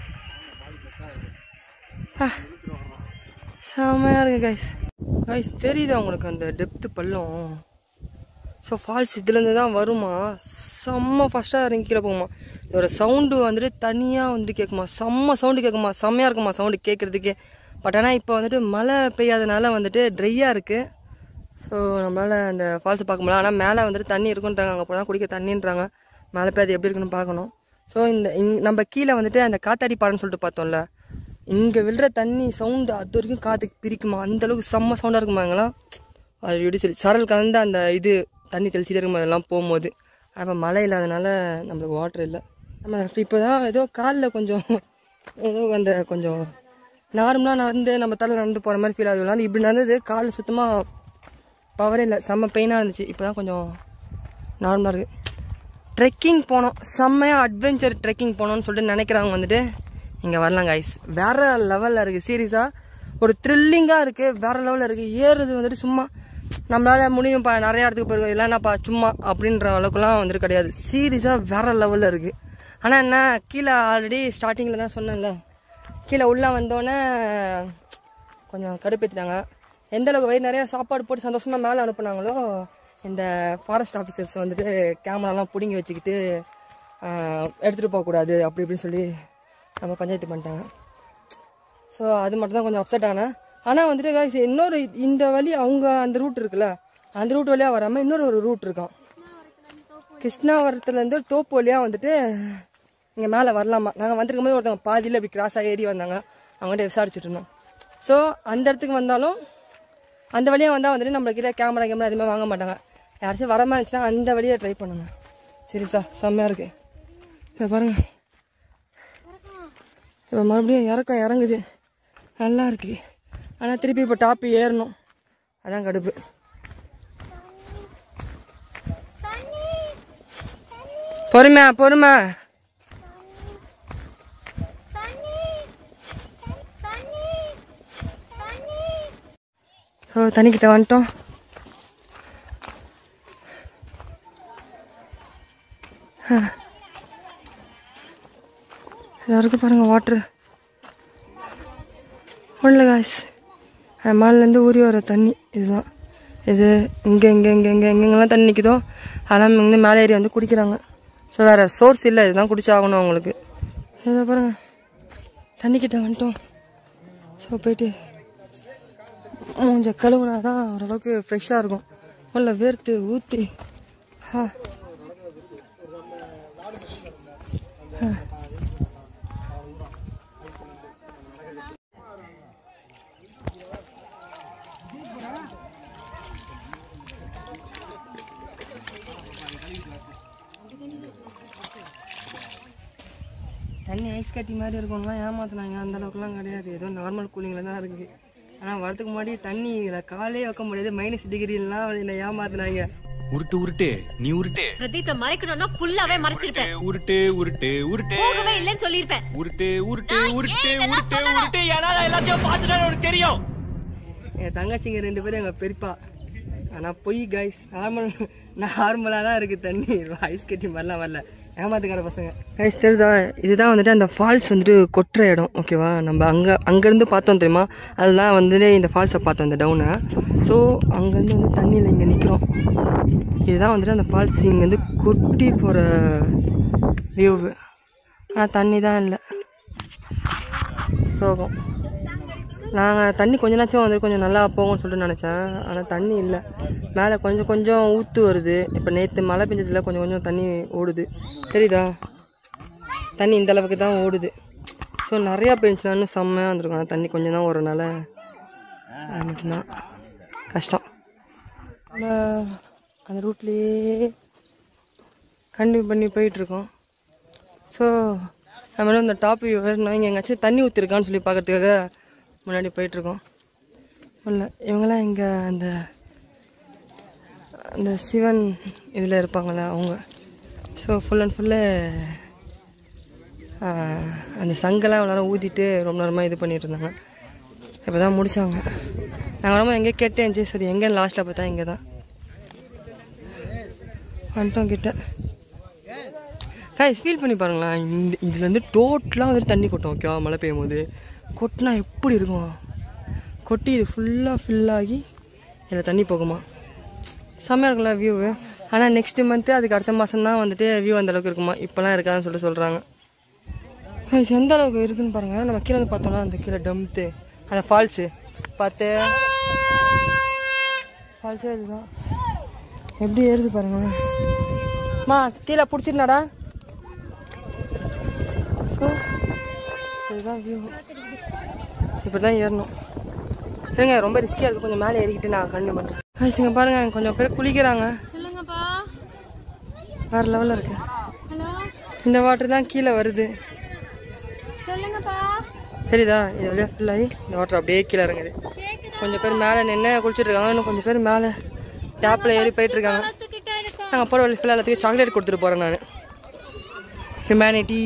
ஆ செம்மையாக இருக்கு கைஸ் கைஸ் தெரியுதா உங்களுக்கு அந்த டெப்த்து பள்ளம் ஸோ ஃபால்ஸ் இதுலேருந்து தான் வருமா செம்ம ஃபஸ்ட்டாக இறங்கி கீழே போகுமா இதோட சவுண்டு வந்துட்டு தனியாக வந்துட்டு கேட்குமா செம்ம சவுண்டு கேட்குமா செம்மையாக இருக்குமா சவுண்டு கேட்குறதுக்கே பட் ஆனால் இப்போ வந்துட்டு மழை பெய்யாதனால வந்துட்டு ட்ரையாக இருக்குது ஸோ நம்மளால் அந்த ஃபால்ஸை பார்க்க முடியல ஆனால் மேலே வந்துட்டு தண்ணி இருக்குன்றாங்க அங்கே போனால் குடிக்க தண்ணின்றாங்க மேலே போய் அது எப்படி இருக்குன்னு பார்க்கணும் ஸோ இந்த இங் நம்ம கீழே வந்துட்டு அந்த காத்தாடி பாறைன்னு சொல்லிட்டு பார்த்தோம்ல இங்கே விழுற தண்ணி சவுண்டு அது வரைக்கும் காற்றுக்கு பிரிக்குமா அந்த அளவுக்கு செம்ம சவுண்டாக இருக்குமா இங்கெல்லாம் அது எப்படி சொல்லி சரல் கலந்து அந்த இது தண்ணி தெளிச்சிட்டே இருக்கும் அதெல்லாம் போகும்போது அப்போ மழை இல்லாதனால நம்மளுக்கு வாட்டர் இல்லை நம்ம இப்போ தான் ஏதோ காலில் கொஞ்சம் ஏதோ அந்த கொஞ்சம் நார்மலாக நடந்து நம்ம தலை நடந்து போகிற மாதிரி ஃபீல் ஆகுது இப்படி நடந்தது காலில் சுத்தமாக பவரே இல்லை செம்ம பெயினாக இருந்துச்சு இப்போ தான் கொஞ்சம் நார்மலாக இருக்குது ட்ரெக்கிங் போனோம் செம்மையாக அட்வென்ச்சர் ட்ரெக்கிங் போகணும்னு சொல்லிட்டு நினைக்கிறவங்க வந்துட்டு இங்கே வரலாம் கைஸ் வேறு லெவலில் இருக்குது சீரியஸாக ஒரு த்ரில்லிங்காக இருக்குது வேறு லெவலில் இருக்குது ஏறுறது வந்துட்டு சும்மா நம்மளால் முடியும்ப்பா நிறைய இடத்துக்கு போயிருக்கோம் இதெல்லாம் என்னப்பா சும்மா அப்படின்ற அளவுக்குலாம் வந்துட்டு கிடையாது சீரியஸாக வேறு லெவலில் இருக்குது ஆனால் என்ன கீழே ஆல்ரெடி ஸ்டார்டிங்கில் தான் சொன்னேன்ல கீழே உள்ளே வந்தோடனே கொஞ்சம் கடுப்பேற்றிட்டாங்க எந்த அளவுக்கு வயிறு நிறைய சாப்பாடு போட்டு சந்தோஷமாக மேலே அனுப்புனாங்களோ இந்த ஃபாரஸ்ட் ஆஃபீஸர்ஸ் வந்துட்டு கேமராலாம் பிடுங்கி வச்சுக்கிட்டு எடுத்துகிட்டு போகக்கூடாது அப்படி இப்படின்னு சொல்லி நம்ம பஞ்சாயத்து பண்ணிட்டாங்க ஸோ அது மட்டும் தான் கொஞ்சம் அப்செட் ஆனேன் ஆனால் வந்துட்டு guys, இன்னொரு இந்த வழி அவங்க அந்த ரூட் இருக்குல்ல அந்த ரூட் வழியாக வராமல் இன்னொரு ஒரு ரூட் இருக்கான் கிருஷ்ணாவரத்துலேருந்து தோப்பு வழியாக வந்துட்டு இங்கே மேலே வரலாமா நாங்கள் வந்திருக்கும் போது ஒருத்தவங்க பாதியில் இப்படி கிராஸாக ஏறி வந்தாங்க அவங்கள்ட்ட விசாரிச்சுட்டு இருந்தோம் ஸோ அந்த இடத்துக்கு வந்தாலும் அந்த வழியாக வந்தால் வந்துட்டு நம்மளுக்கிட்ட கேமரா கேமரா எதுவுமே வாங்க மாட்டாங்க யாராச்சும் வர மாதிரி இருந்துச்சுன்னா அந்த வழியை ட்ரை பண்ணுங்க சரிசா செம்மையாக இருக்கு இப்போ பாருங்க இப்போ மறுபடியும் இறக்கம் இறங்குது நல்லா இருக்கு ஆனால் திருப்பி இப்போ டாப்பு ஏறணும் அதான் கடுப்பு பொறுமை பொறுமை ஸோ தண்ணிக்கிட்ட வந்துட்டோம் எல்லாருக்கும் பாருங்க வாட்ரு ஒன்றும் காய்ஸ் மேலேருந்து ஊறி வர தண்ணி இதுதான் இது இங்கே இங்கே இங்கே இங்கே எங்கெங்கெல்லாம் தண்ணி நிற்குதோ அதெல்லாம் இங்கே மேலே ஏறி வந்து குடிக்கிறாங்க ஸோ வேறு சோர்ஸ் இல்லை இதுதான் குடிச்சாகணும் அவங்களுக்கு இதை பாருங்க தண்ணிக்கிட்ட வந்துட்டோம் ஸோ போயிட்டு மூஞ்ச கழுவுனா தான் ஓரளவுக்கு ஃப்ரெஷ்ஷாக இருக்கும் உள்ள வேர்த்து ஊற்றி ஆ ஆ. தண்ணி ஐஸ் கட்டி மாதிரி இருக்கும்லாம் ஏமாத்துனாங்க அந்த அளவுக்குலாம் கிடையாது ஏதோ நார்மல் கூலிங்கில் தான் இருக்குது ஆனால் வரதுக்கு முன்னாடி தண்ணி இதில் காலே வைக்க முடியாது மைனஸ் டிகிரிலாம் என்னை ஏமாத்துனாங்க உருட்டு உருட்டு நீ உருட்டு பிரதீப்ல மறைக்கணும்னா ஃபுல்லாவே மறைச்சிருப்பேன் உருட்டு உருட்டு உருட்டு போகவே இல்லைன்னு சொல்லிருப்பேன் உருட்டு உருட்டு உருட்டு உருட்டு உருட்டு ஏன்னா எல்லாத்தையும் பார்த்துட்டா உனக்கு தெரியும் என் தங்கச்சிங்க ரெண்டு பேரும் எங்கள் பெரியப்பா ஆனால் பொய் கைஸ் நார்மல் நார்மலாக தான் இருக்குது தண்ணி ஐஸ் கட்டி மாதிரிலாம் வரல ஏமாத்துக்கார பசங்க கைஸ் தெரியுதா இதுதான் வந்துட்டு அந்த ஃபால்ஸ் வந்துட்டு கொட்டுற இடம் ஓகேவா நம்ம அங்கே அங்கேருந்து பார்த்தோம் தெரியுமா அதுதான் வந்துட்டு இந்த ஃபால்ஸை பார்த்தோம் இந்த டவுனை ஸோ அங்கேருந்து வந்து தண்ணியில் இங்கே நிற்கிறோம் இதுதான் வந்துட்டு அந்த ஃபால்ஸ் இங்கேருந்து கொட்டி போகிற வியூவு ஆனால் தண்ணி தான் இல்லை சோகம் நாங்கள் தண்ணி கொஞ்ச நாச்சும் வந்து கொஞ்சம் நல்லா போகும்னு சொல்லிட்டு நினச்சேன் ஆனால் தண்ணி இல்லை மேலே கொஞ்சம் கொஞ்சம் ஊற்று வருது இப்போ நேற்று மழை பெஞ்சதில் கொஞ்சம் கொஞ்சம் தண்ணி ஓடுது தெரியுதா தண்ணி இந்த அளவுக்கு தான் ஓடுது ஸோ நிறையா பெஞ்சுனா இன்னும் செம்மையாக இருந்திருக்கும் ஆனால் தண்ணி கொஞ்சம் தான் வரனால அது மட்டும்தான் கஷ்டம் நம்ம அந்த ரூட்லேயே கண்டினியூ பண்ணி போயிட்டுருக்கோம் ஸோ நம்மளும் இந்த டாப் ஏறணும் இங்கே எங்கேயாச்சும் தண்ணி ஊற்றிருக்கான்னு சொல்லி பார்க்கறதுக்காக முன்னாடி போயிட்டுருக்கோம் இல்லை இவங்கெல்லாம் இங்கே அந்த அந்த சிவன் இதில் இருப்பாங்களே அவங்க ஸோ ஃபுல் அண்ட் ஃபுல்லு அந்த சங்கெல்லாம் இவ்வளோ நேரம் ஊதிட்டு ரொம்ப நேரமாக இது பண்ணிட்டு இருந்தாங்க இப்போ தான் முடித்தாங்க நாங்கள் ரொம்ப எங்கே கேட்டேன் சரி எங்கே லாஸ்ட்டில் பார்த்தா இங்கே தான் வந்துட்டோம் கிட்ட காய்ஸ் ஃபீல் பண்ணி பாருங்களேன் இந்த இதில் வந்து டோட்டலாக வந்துட்டு தண்ணி கொட்டும் ஓகேவா மழை பெய்யும் போது கொட்டினா எப்படி இருக்கும் கொட்டி இது ஃபுல்லாக ஃபில் ஆகி இதில் தண்ணி போகுமா செம்மையாக இருக்குல்ல வியூவு ஆனால் நெக்ஸ்ட் மந்த்து அதுக்கு அடுத்த மாதம் தான் வந்துட்டு வியூ அந்த அளவுக்கு இருக்குமா இப்போலாம் இருக்காதுன்னு சொல்லிட்டு சொல்கிறாங்க இது எந்த அளவுக்கு இருக்குன்னு பாருங்கள் நம்ம கீழே வந்து பார்த்தோம்னா அந்த கீழே டம்த்து அந்த ஃபால்ஸு பார்த்து ஃபால்ஸே இதுதான் எப்படி ஏறுது பாருங்க மா கீழே பிடிச்சிருந்தாடா ஸோ இதுதான் வியூ இப்படி தான் ஏறணும் இருங்க ரொம்ப ரிஸ்கியாக இருக்குது கொஞ்சம் மேலே ஏறிக்கிட்டு நான் கண்டு பண்ணுறேன் இங்கே பாருங்க கொஞ்சம் பேர் குளிக்கிறாங்க சொல்லுங்கப்பா வேறு லெவலில் இருக்கு ஹலோ இந்த வாட்டர் தான் கீழே வருது சொல்லுங்கப்பா சரிதா இது வழியாக ஃபில் ஆகி இந்த வாட்டர் அப்படியே கீழே இறங்குது கொஞ்சம் பேர் மேலே நின்று குளிச்சுட்டு இருக்காங்க இன்னும் கொஞ்சம் பேர் மேலே டேப்பில் ஏறி போயிட்டு இருக்காங்க நாங்கள் போகிற வழி ஃபுல்லாக எல்லாத்துக்கும் சாக்லேட் கொடுத்துட்டு போகிறேன் நான் ஹியூமனிட்டி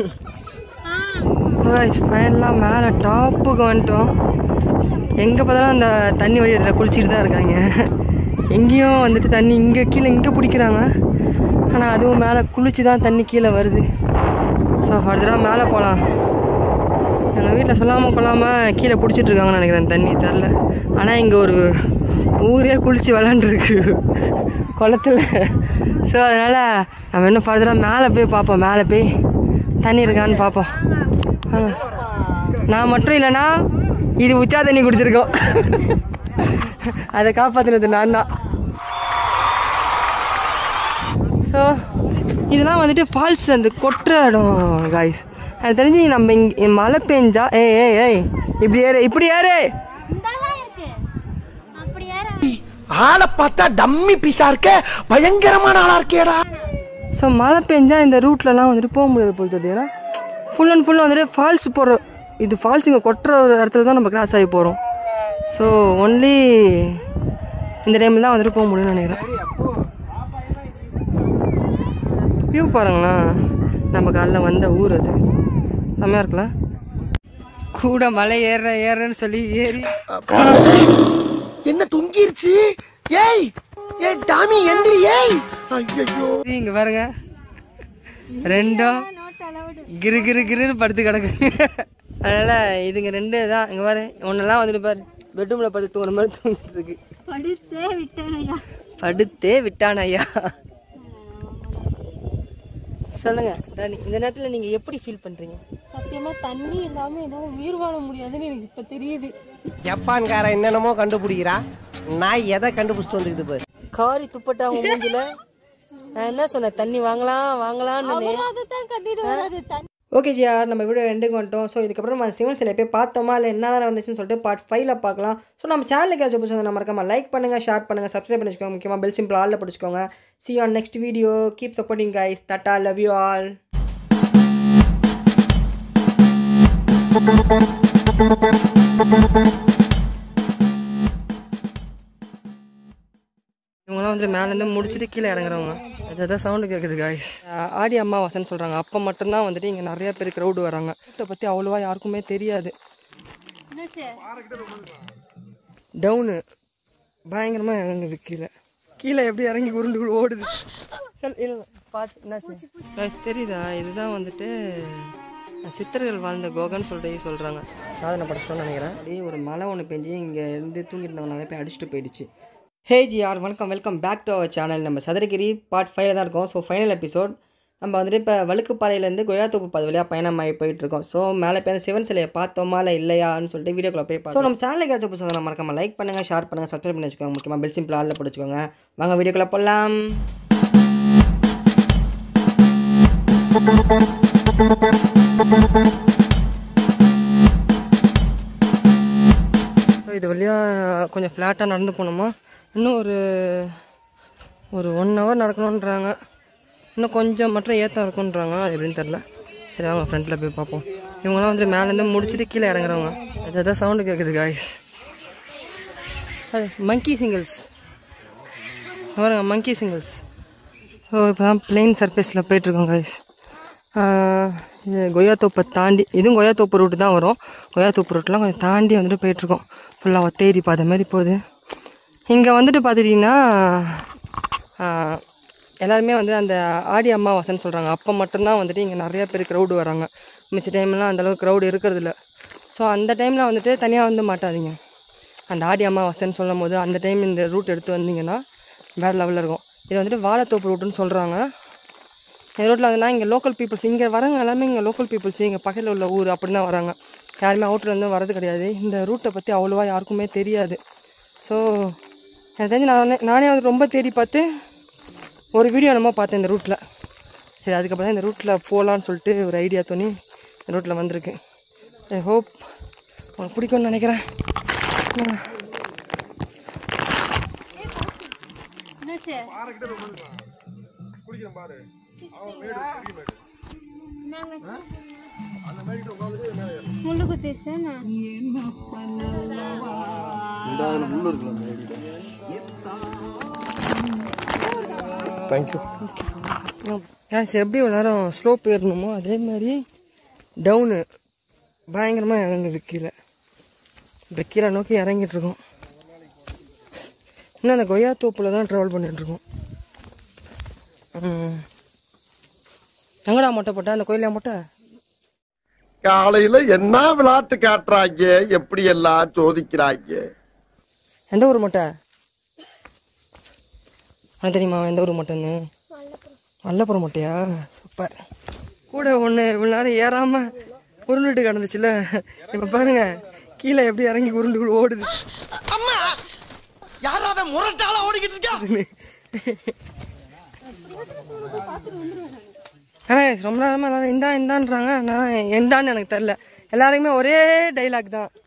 ஃபைனலாக மேலே டாப்புக்கு வந்துட்டோம் எங்கே பார்த்தாலும் அந்த தண்ணி வழி இதில் குளிச்சுட்டு தான் இருக்காங்க எங்கேயும் வந்துட்டு தண்ணி இங்கே கீழே இங்கே பிடிக்கிறாங்க ஆனால் அதுவும் மேலே குளிச்சு தான் தண்ணி கீழே வருது ஸோ அடுத்த மேலே போகலாம் எங்கள் வீட்டில் சொல்லாமல் கொள்ளாமல் கீழே பிடிச்சிட்டு இருக்காங்கன்னு நினைக்கிறேன் தண்ணி தெரில ஆனால் இங்கே ஒரு ஊரே குளிச்சு விளாண்டுருக்கு குளத்துல ஸோ அதனால் நம்ம இன்னும் ஃபர்தராக மேலே போய் பார்ப்போம் மேலே போய் தண்ணி இருக்கான்னு பார்ப்போம் வாங்க. நான் மட்டும் இல்லைன்னா இது உச்சா தண்ணி குடிச்சிருக்கோம் அதை காப்பாற்றினது நான் தான் ஸோ இதெல்லாம் வந்துட்டு ஃபால்ஸ் அந்த கொட்டுற இடம் காய்ஸ் எனக்கு தெரிஞ்சு நம்ம இங்கே மழை பெஞ்சா ஏய் ஏய் ஏய் இப்படி ஏறு இப்படி ஏறு ஆளை பார்த்தா டம்மி பீஸா இருக்க பயங்கரமான ஆளா இருக்கேடா ஸோ மழை பெஞ்சா இந்த ரூட்லலாம் வந்துட்டு போக முடியாது போல் தெரியுது ஏன்னா ஃபுல் அண்ட் ஃபுல் வந்துட்டு ஃபால்ஸ் போகிற இது ஃபால்ஸ் இங்கே கொட்டுற இடத்துல தான் நம்ம கிராஸ் ஆகி போகிறோம் ஸோ ஒன்லி இந்த டைமில் தான் வந்துட்டு போக முடியும்னு நினைக்கிறேன் வியூ பாருங்களேன் நம்ம காலைல வந்த ஊர் அது செம்மையாக இருக்குல்ல கூட மலை ஏற ஏறன்னு சொல்லி ஏறி என்ன தொங்கிருச்சு ஏய் ஏய் டாமி எந்திரி ஏய் ஐயோ இங்க பாருங்க ரெண்டும் கிரு கிரு கிருன்னு படுத்து கிடக்கு அதனால இதுங்க ரெண்டு தான் இங்க பாரு ஒன்னெல்லாம் வந்துட்டு பாரு பெட்ரூம்ல படுத்து தூங்குற மாதிரி தூங்கிட்டு இருக்கு படுத்தே விட்டேனையா படுத்தே விட்டான் ஐயா சொல்லுங்க ராணி இந்த நேரத்துல நீங்க எப்படி ஃபீல் பண்றீங்க சத்தியமா தண்ணி இல்லாம என்னால உயிர் வாழ முடியாதுன்னு எனக்கு இப்ப தெரியுது ஜப்பான்காரன் என்னென்னமோ கண்டுபிடிக்கிறா நான் எதை கண்டுபிடிச்சிட்டு வந்துக்குது பாரு காரி துப்பட்டா உன் மூஞ்சில நான் என்ன சொன்னேன் தண்ணி வாங்கலாம் வாங்கலாம்னு அதைத்தான் கத்திட்டு வராது தண்ணி ஓகே ஜியா நம்ம வீடியோ ரெண்டுக்கு வந்துட்டோம் ஸோ இதுக்கப்புறம் நம்ம சிவன் சிலை போய் பார்த்தோமா இல்லை என்ன நடந்துச்சுன்னு சொல்லிட்டு பார்ட் ஃபைவ்ல பார்க்கலாம் ஸோ நம்ம சேனலுக்கு ஏதாச்சும் பிடிச்சது நம்ம மறக்காம லைக் பண்ணுங்கள் ஷேர் பண்ணுங்கள் சப்ஸ்கிரைப் பண்ணி வச்சுக்கோங்க முக்கியமாக பெல் சிம்பிள் ஆலில் பிடிச்சிக்கோங்க see on next video keep supporting guys தட்டா லவ் யூ ஆல் இவங்களாம் வந்து மேலேருந்து முடிச்சுட்டு கீழே இறங்குறவங்க அதுதான் சவுண்டு கேட்குது காய்ஸ் ஆடி அம்மாவாசைன்னு சொல்கிறாங்க அப்போ மட்டும்தான் வந்துட்டு இங்கே நிறைய பேர் க்ரௌடு வராங்க வீட்டை பற்றி அவ்வளோவா யாருக்குமே தெரியாது என்னாச்சு டவுனு பயங்கரமாக இறங்குது கீழே கீழே எப்படி இறங்கி உருண்டு உருண்டு ஓடுது சரி, இல்ல இல்ல, பார்த்து என்னாச்சு Guys, தெரியுதா இதுதான் வந்துட்டு சித்தர்கள் வாழ்ந்த கோகன்னு சொல்லிட்டு சொல்கிறாங்க சாதனை படைச்சிட்டோம்னு நினைக்கிறேன் அப்படியே ஒரு மழை ஒன்று பெஞ்சு இங்கே இருந்து தூங்கிட்டு இருந்தவங்க நிறைய பேர் அடிச்சுட்டு போயிடுச்சு ஹே ஜி ஆர் வணக்கம் welcome back to our channel நம்ம சதுரகிரி பார்ட் ஃபைவ்ல தான் இருக்கோம் ஸோ ஃபைனல் எபிசோட் நம்ம வந்துட்டு இப்போ வழுக்குப்பாறையிலேருந்து கொய்யாத்தோப்பு பாதை வழியாக பயணம் ஆகி போயிட்டு இருக்கோம் ஸோ மேலே போய் அந்த சிவன் சிலையை பார்த்தோமா இல்லை இல்லையான்னு சொல்லிட்டு வீடியோக்குள்ள போய் பார்த்தோம் ஸோ நம்ம சேனலுக்கு ஏதாச்சும் புதுசாக நம்ம மறக்காம லைக் பண்ணுங்கள் ஷேர் பண்ணுங்கள் சப்ஸ்கிரைப் பண்ணி வச்சுக்கோங்க முக்கியமாக பெல் சிம்பிள் ஆளில் பிடிச்சிக்கோங்க வாங்க வீடியோக்குள்ளே போகலாம் ஸோ இது வழியாக கொஞ்சம் ஃப்ளாட்டாக நடந்து போனோமா இன்னும் ஒரு ஒரு ஒன் ஹவர் நடக்கணுன்றாங்க இன்னும் கொஞ்சம் மட்டும் ஏற்றம் இருக்குன்றாங்க அது எப்படின்னு தெரில சரி வாங்க ஃப்ரண்ட்டில் போய் பார்ப்போம் இவங்களாம் வந்து மேலேருந்து முடிச்சுட்டு கீழே இறங்குறவங்க அதுதான் சவுண்டு கேட்குது காய்ஸ் மங்கி சிங்கிள்ஸ் பாருங்க மங்கி சிங்கிள்ஸ் ஸோ இப்போ தான் பிளெயின் சர்ஃபேஸில் போயிட்டுருக்கோம் காய்ஸ் இது கொய்யாத்தோப்பை தாண்டி இதுவும் கொய்யாத்தோப்பு ரூட்டு தான் வரும் கொய்யாத்தோப்பு ரூட்லாம் கொஞ்சம் தாண்டி வந்துட்டு போயிட்டுருக்கோம் ஃபுல்லாக ஒத்தேரி பாதை மாதிரி போகுது இங்கே வந்துட்டு பார்த்துட்டிங்கன்னா ஆஹ், எல்லாருமே வந்து அந்த ஆடி அமாவாசைன்னு சொல்கிறாங்க அப்போ மட்டும்தான் வந்துட்டு இங்கே நிறைய பேர் க்ரௌடு வராங்க மிச்ச டைம்லாம் அந்தளவுக்கு க்ரௌடு இருக்கிறது இல்ல ஸோ அந்த டைமில் வந்துட்டு தனியாக வந்து மாட்டாதீங்க அந்த ஆடி அமாவாசைன்னு சொல்லும் போது அந்த டைம் இந்த ரூட் எடுத்து வந்தீங்கன்னா வேறு லெவலில் இருக்கும் இது வந்துட்டு வாழைத்தோப்பு ரூட்டுன்னு சொல்கிறாங்க இந்த ரோட்டில் வந்துன்னா இங்கே லோக்கல் பீப்புள்ஸ் இங்கே வரவங்க எல்லாமே இங்கே லோக்கல் பீப்புள்ஸ் இங்கே பக்கத்தில் உள்ள ஊர் அப்படி தான் வராங்க யாருமே அவுட்லேருந்து வரது கிடையாது இந்த ரூட்டை பற்றி அவ்வளோவா யாருக்குமே தெரியாது ஸோ எனக்கு தெரிஞ்சு நானே நானே வந்து ரொம்ப தேடி பார்த்து ஒரு வீடியோ என்னமோ பார்த்தேன் இந்த ரூட்டில் சரி அதுக்கப்புறம் தான் இந்த ரூட்டில் போகலான்னு சொல்லிட்டு ஒரு ஐடியா தோணி இந்த ரூட்டில் வந்திருக்கு ஐ ஹோப் உனக்கு பிடிக்கும்னு நினைக்கிறேன் என்னாச்சு முள்ளு குத்திடுச்சேன் தேங்க்யூ சரி எப்படி இவ்வளோ நேரம் ஸ்லோப் ஏறணுமோ அதே மாதிரி டவுனு பயங்கரமாக இறங்குது கீழே இப்போ கீழே நோக்கி இறங்கிட்டு இருக்கோம் இன்னும் அந்த கொய்யா தோப்பில் தான் ட்ராவல் பண்ணிட்டுருக்கோம் ம் எங்கடா மொட்டை போட்ட அந்த கோயிலா மொட்டை காலையில என்ன விளையாட்டு காட்டுறாங்க எப்படி எல்லாம் சோதிக்கிறாங்க எந்த ஊர் மொட்டை உனக்கு தெரியுமா எந்த ஊர் மொட்டைன்னு வல்லப்புறம் மொட்டையா சூப்பர் கூட ஒன்று இவ்வளோ நேரம் ஏறாம உருண்டுட்டு கிடந்துச்சுல இப்போ பாருங்க கீழே எப்படி இறங்கி உருண்டு ஓடுது அம்மா யாராவது முரட்டால ஓடிக்கிட்டு இருக்கா ஆனால் ரொம்ப நேரமாக எல்லாரும் இந்தா இந்தான்றாங்க நான் எந்தான்னு எனக்கு தெரில எல்லாருக்குமே ஒரே டைலாக் தான்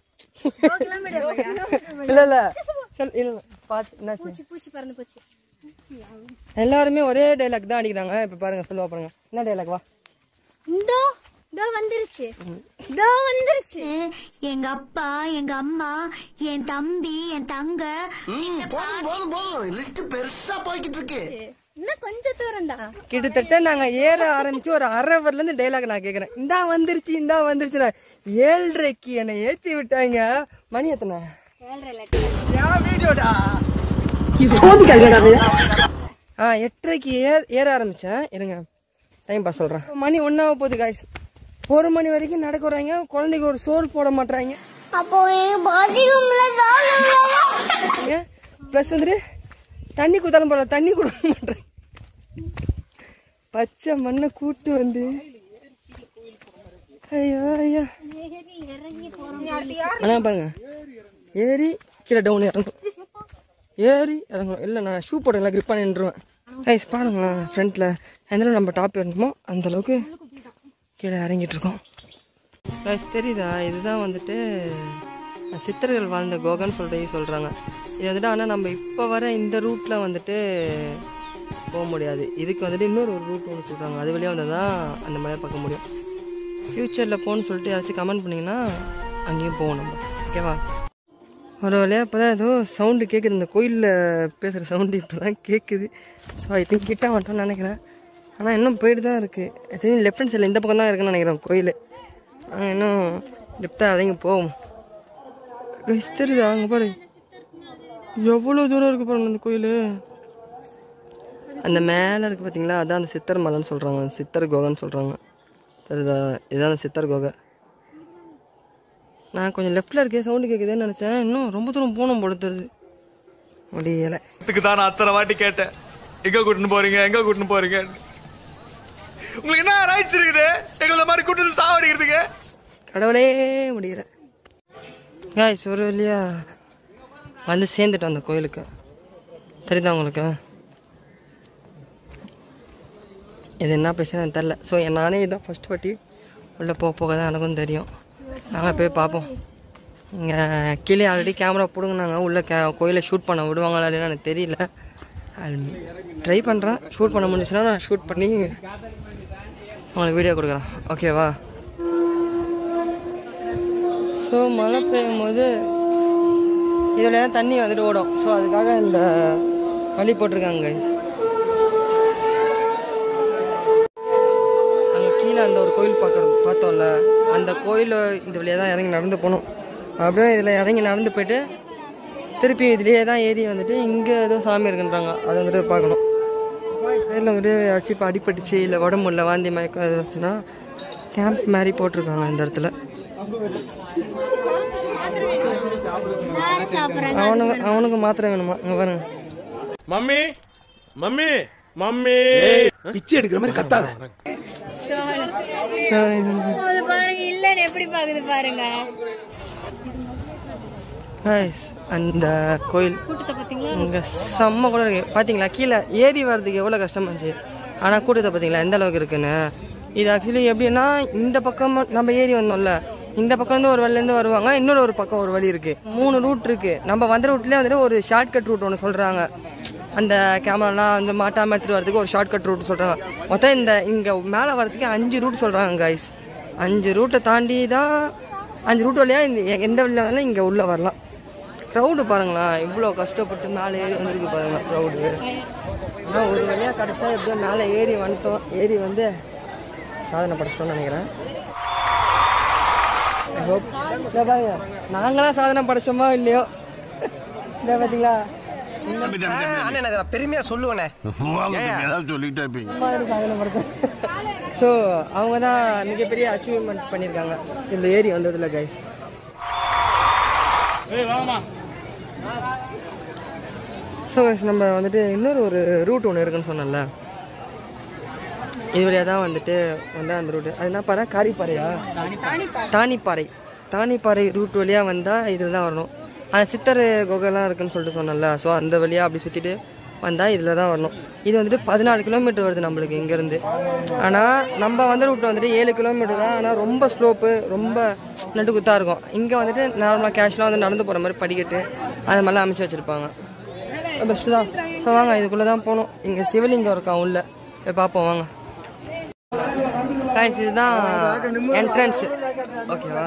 இல்லை இல்லை சொல் இல்லை பார்த்து என்னாச்சு பூச்சி பூச்சி பறந்து போச்சு எல்லாருமே ஒரே டைலாக் தான் அடிக்கிறாங்க இப்போ பாருங்க சொல்லுவா பாருங்க என்ன டைலாக் வா இந்தோ இதோ வந்துருச்சு இதோ வந்துருச்சு எங்க அப்பா எங்க அம்மா என் தம்பி என் தங்க போதும் போதும் போதும் லிஸ்ட் பெருசா போய்கிட்டு இருக்கு இன்னும் கொஞ்சம் தூரம் தான் கிட்டத்தட்ட நாங்க ஏற ஆரம்பிச்சு ஒரு அரை வரல இருந்து டைலாக் நான் கேக்குறேன் இந்தா வந்துருச்சு இந்தா வந்துருச்சு ஏழ்ரைக்கு என்னை ஏத்தி விட்டாங்க மணி எத்தனை ஆ எட்டரைக்கு ஏ ஏற ஆரம்பிச்சேன் இருங்க டைம் பாஸ் சொல்றேன் மணி ஒன்னாக போகுது காய்ஸ் ஒரு மணி வரைக்கும் நடக்க வராங்க குழந்தைக்கு ஒரு சோறு போட மாட்டாங்க அப்போ ப்ளஸ் வந்துட்டு தண்ணி கொடுத்தாலும் போல தண்ணி கொடுக்க மாட்டேன் பச்சை மண்ணை கூட்டு வந்து ஐயோ ஐயோ இறங்கி போறோம் அதான் பாருங்க ஏறி கீழே டவுன் இறங்கும் ஏறி இறங்கணும் இல்லை நான் ஷூ போட்டேன்ல grip பண்ணி நின்றுவேன் ஐஸ் பாருங்களேன் ஃப்ரண்ட்டில் எந்த அளவு நம்ம டாப் ஏறணுமோ அந்த அளவுக்கு கீழே இறங்கிட்டு இருக்கோம் guys, தெரியுதா இதுதான் வந்துட்டு சித்தர்கள் வாழ்ந்த கோகன் சொல்லிட்டு சொல்கிறாங்க இது வந்துட்டு ஆனால் நம்ம இப்போ வர இந்த ரூட்டில் வந்துட்டு போக முடியாது இதுக்கு வந்துட்டு இன்னொரு ஒரு ரூட் ஒன்று சொல்கிறாங்க அது வழியாக வந்தால் தான் அந்த மலையை பார்க்க முடியும் ஃப்யூச்சரில் போகணும்னு சொல்லிட்டு யாராச்சும் கமெண்ட் பண்ணிங்கன்னா அங்கேயும் போவோம் நம்ம ஓகேவா ஒரு வழியாக இப்போ தான் ஏதோ சவுண்டு கேட்குது இந்த கோயிலில் பேசுகிற சவுண்டு இப்போ தான் கேட்குது ஸோ ஐ திங்க் கிட்ட வந்துட்டோம்னு நினைக்கிறேன் ஆனால் இன்னும் போயிட்டு தான் இருக்குது தெரியும் லெஃப்ட் ஹேண்ட் சைடில் இந்த பக்கம் தான் இருக்குன்னு நினைக்கிறேன் கோயில் நாங்கள் இன்னும் லெஃப்டாக இறங்கி போவோம் கைஸ் தெரியுதா அங்கே பாரு எவ்வளோ தூரம் இருக்கு பாருங்க அந்த கோயில் அந்த மேலே இருக்கு பார்த்தீங்களா அதான் அந்த சித்தர் மலைன்னு சொல்கிறாங்க சித்தர் குகைன்னு சொல்கிறாங்க தெரியுதா இதுதான் அந்த சித்தர் குகை நான் கொஞ்சம் லெஃப்டில் இருக்கேன் சவுண்டு கேட்குதுன்னு நினச்சேன் இன்னும் ரொம்ப தூரம் போகணும் போல தெரியுது முடியலை இதுக்கு தான் நான் அத்தனை வாட்டி கேட்டேன் எங்க கூட்டின்னு போறீங்க எங்க கூட்டின்னு போறீங்க உங்களுக்கு என்ன ரைட்ஸ் இருக்குது எங்களை இந்த மாதிரி கூட்டிட்டு சாவடிக்கிறதுக்கு கடவுளே முடியல காய்ஸ் ஒரு வழியா வந்து சேர்ந்துட்டோம் அந்த கோயிலுக்கு தெரியுதா உங்களுக்கு இது என்ன பேசுறதுன்னு தெரில ஸோ நானே இதான் ஃபர்ஸ்ட் வாட்டி உள்ளே போக போக தான் எனக்கும் தெரியும் நாங்கள் போய் பார்ப்போம் இங்கே கீழே ஆல்ரெடி கேமரா பிடுங்கினாங்க உள்ளே கே கோயிலை ஷூட் பண்ண விடுவாங்களா இல்லைன்னு எனக்கு தெரியல ட்ரை பண்ணுறேன் ஷூட் பண்ண முடிஞ்சுன்னா நான் ஷூட் பண்ணி உங்களுக்கு வீடியோ கொடுக்குறேன் ஓகேவா ஸோ மழை பெய்யும் போது இதில் தான் தண்ணி வந்துட்டு ஓடும் ஸோ அதுக்காக இந்த வழி போட்டிருக்காங்க அங்கே கீழே அந்த ஒரு கோயில் பார்க்குறது பார்த்தோம்ல அந்த கோயில் இந்த வழியாக தான் இறங்கி நடந்து போகணும் அப்படியே இதில் இறங்கி நடந்து போயிட்டு திருப்பி இதுலேயே தான் ஏறி வந்துட்டு இங்கே ஏதோ சாமி இருக்குன்றாங்க அதை வந்துட்டு பார்க்கணும் இதில் வந்துட்டு அடிச்சு இப்போ அடிபட்டுச்சு இல்லை உடம்பு இல்லை வாந்தி மயக்கம் எது வச்சுன்னா கேம்ப் மாதிரி போட்டிருக்காங்க இந்த இடத்துல எல்லாரும் சாப்பிடுறாங்க அவனுக்கு அவனுக்கு மாத்திரை வேணுமா இங்கே பாருங்க மம்மி மம்மி மம்மி பிச்சை எடுக்கிற மாதிரி கத்தாத அது பாருங்க இல்லன்னு எப்படி பாக்குது பாருங்க Guys, அந்த கோயில் கூட்டத்தை பாத்தீங்களா இங்கே செம்ம கூட இருக்கு பார்த்தீங்களா கீழே ஏறி வர்றதுக்கு எவ்வளோ கஷ்டமா இருந்துச்சு ஆனால் கூட்டத்தை பார்த்தீங்களா எந்த அளவுக்கு இருக்குன்னு இது ஆக்சுவலி எப்படின்னா இந்த பக்கம் நம்ம ஏறி வந்தோம்ல இந்த பக்கம் வந்து ஒரு வழிலேருந்து வருவாங்க இன்னொரு ஒரு பக்கம் ஒரு வழி இருக்கு மூணு ரூட் இருக்கு நம்ம வந்த ரூட்லேயே வந்துட்டு ஒரு ஷார்ட்கட் ரூட் ஒன்று சொல்றாங்க அந்த கேமராலாம் வந்து மாட்டாமல் எடுத்துட்டு வரதுக்கு ஒரு ஷார்ட்கட் ரூட் சொல்றாங்க மொத்தம் இந்த இங்கே மேலே வரதுக்கு அஞ்சு ரூட் சொல்றாங்க கைஸ் அஞ்சு ரூட்டை தாண்டி தான் அஞ்சு ரூட் வழியா இந்த எ- எந்த வழியில வேணாலும் இங்கே உள்ளே வரலாம் க்ரௌடு பாருங்களேன் இவ்வளோ கஷ்டப்பட்டு மேலே ஏறி வந்திருக்கு பாருங்க க்ரௌடு ஆனால் ஒரு வழியாக கடைசியாக எப்படியோ மேலே ஏறி வந்துட்டோம் ஏறி வந்து சாதனை படைச்சிட்டோம்னு நினைக்கிறேன் I hope. இதோ பாருங்க நாங்களாம் சாதனை படைச்சோமோ இல்லையோ இந்த பார்த்தீங்களா அண்ணே நான் பெருமையா சொல்லுவேனே சொல்லிட்டே இருப்பீங்க சாதனை படைச்சோம் ஸோ அவங்க தான் மிகப்பெரிய அச்சீவ்மெண்ட் பண்ணியிருக்காங்க இந்த ஏரி வந்ததில் கைஸ் ஸோ நம்ம வந்துட்டு இன்னொரு ஒரு ரூட் ஒன்று இருக்குன்னு சொன்னேன்ல இது வழியாக தான் வந்துட்டு வந்து அந்த ரூட்டு அது என்ன பாறை காரிப்பாறையா தானிப்பாறை தானிப்பாறை ரூட் வழியாக வந்தால் இதில் தான் வரணும் அந்த சித்தர் குகைலாம் இருக்குன்னு சொல்லிட்டு சொன்னேன்ல ஸோ அந்த வழியாக அப்படி சுற்றிட்டு வந்தால் இதில் தான் வரணும் இது வந்துட்டு பதினாலு கிலோமீட்டர் வருது நம்மளுக்கு இங்கேருந்து ஆனால் நம்ம வந்த ரூட் வந்துட்டு ஏழு கிலோமீட்டர் தான் ஆனால் ரொம்ப ஸ்லோப்பு ரொம்ப நடுக்குத்தாக இருக்கும் இங்கே வந்துட்டு நார்மலாக கேஷ்லாம் வந்து நடந்து போகிற மாதிரி படிக்கட்டு அந்த மாதிரிலாம் அமைச்சு வச்சுருப்பாங்க பெஸ்ட்டு தான் ஸோ வாங்க இதுக்குள்ளே தான் போகணும் இங்கே சிவலிங்கம் இருக்கான் உள்ள போய் பார்ப்போம் வாங்க காய்ஸ் இதுதான் என்ட்ரன்ஸ் ஓகேவா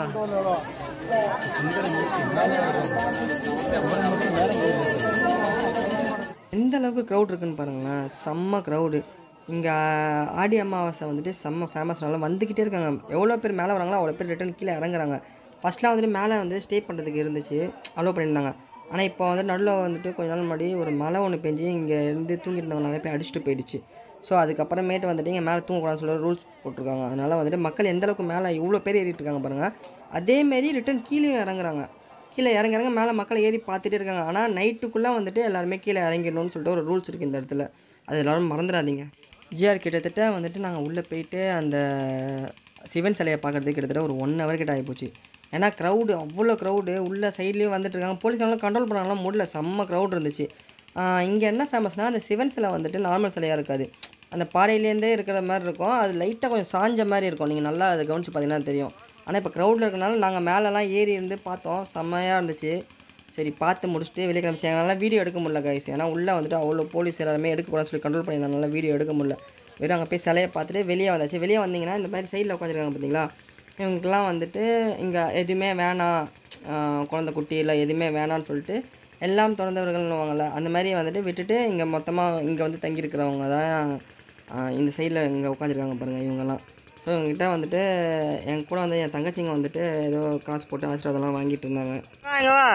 எந்த அளவுக்கு க்ரௌட் இருக்குன்னு பாருங்களேன் செம்ம க்ரௌடு இங்கே ஆடி அமாவாசை வந்துட்டு செம்ம ஃபேமஸ்னால வந்துக்கிட்டே இருக்காங்க எவ்வளோ பேர் மேலே வராங்களோ அவ்வளோ பேர் ரிட்டன் கீழே இறங்குறாங்க ஃபஸ்ட்லாம் வந்துட்டு மேலே வந்து ஸ்டே பண்ணுறதுக்கு இருந்துச்சு அலோவ் பண்ணியிருந்தாங்க ஆனால் இப்போ வந்து நடுவில் வந்துட்டு கொஞ்ச நாள் முன்னாடி ஒரு மழை ஒன்று பெஞ்சு இங்கே இருந்து தூங்கிட்டு இருந்தவங்க நிறைய பேர் அடிச்சுட்டு போயிடுச்சு ஸோ அதுக்கப்புறமேட்டு வந்துட்டு இங்கே மேலே தூங்கக்கூடாதுன்னு சொல்லி ரூல்ஸ் போட்டிருக்காங்க அதனால் வந்துட்டு மக்கள் எந்த அளவுக்கு மேலே இவ்வளோ பேர் ஏறிட்டு இருக்காங்க பாருங்கள் அதேமாரி ரிட்டன் கீழே இறங்குறாங்க கீழே இறங்க இறங்க மேலே மக்கள் ஏறி பார்த்துட்டே இருக்காங்க ஆனால் நைட்டுக்குள்ளே வந்துட்டு எல்லாருமே கீழே இறங்கிடணும்னு சொல்லிட்டு ஒரு ரூல்ஸ் இருக்குது இந்த இடத்துல அது எல்லாரும் மறந்துடாதீங்க ஜிஆர் கிட்டத்தட்ட வந்துட்டு நாங்கள் உள்ளே போயிட்டு அந்த சிவன் சிலையை பார்க்குறதுக்கு கிட்டத்தட்ட ஒரு ஒன் ஹவர் கிட்ட ஆகிப்போச்சு ஏன்னா க்ரௌடு அவ்வளோ க்ரௌடு உள்ள சைட்லேயும் வந்துட்டு இருக்காங்க போலீஸ்காரங்களும் கண்ட்ரோல் பண்ணாங்களாம் முடியல செம்ம க்ரௌட் இருந்துச்சு இங்கே என்ன ஃபேமஸ்னால் அந்த சிவன் சிலை வந்துட்டு நார்மல் சிலையாக இருக்காது அந்த பாறையிலேருந்தே இருக்கிற மாதிரி இருக்கும் அது லைட்டாக கொஞ்சம் சாஞ்ச மாதிரி இருக்கும் நீங்கள் நல்லா அதை கவனிச்சு பார்த்தீங்கன்னா தெரியும் ஆனால் இப்போ க்ரௌடில் இருக்கனால நாங்கள் மேலெலாம் ஏறி இருந்து பார்த்தோம் செம்மையாக இருந்துச்சு சரி பார்த்து முடிச்சுட்டு வெளியே கிளம்பிச்சு எங்களால் வீடியோ எடுக்க முடியல கைஸ் ஏன்னா உள்ளே வந்துட்டு அவ்வளோ போலீஸ் எல்லாருமே எடுக்கக்கூடாதுன்னு சொல்லி கண்ட்ரோல் பண்ணியிருந்தாங்க வீடியோ எடுக்க முடியல வெறும் அங்கே போய் சிலையை பார்த்துட்டு வெளியே வந்தாச்சு வெளியே வந்தீங்கன்னா இந்த மாதிரி சைடில் உட்காந்துருக்காங்க பார்த்தீங்களா இவங்களுக்குலாம் வந்துட்டு இங்கே எதுவுமே வேணாம் ஆஹ் குழந்தை குட்டி இல்லை எதுவுமே வேணாம்னு சொல்லிட்டு எல்லாம் திறந்தவர்கள்னுவாங்கள்ல அந்த மாதிரி வந்துட்டு விட்டுட்டு இங்கே மொத்தமாக இங்கே வந்து தங்கியிருக்கிறவங்க தான் ஆஹ் இந்த சைடில் இங்கே உட்காந்துருக்காங்க பாருங்கள் இவங்கெல்லாம் ஸோ இவங்ககிட்ட வந்துட்டு என் கூட வந்து என் தங்கச்சிங்க வந்துட்டு ஏதோ காசு போட்டு ஆசீர்வாதம்லாம் வாங்கிட்டு இருந்தாங்க வாங்க வா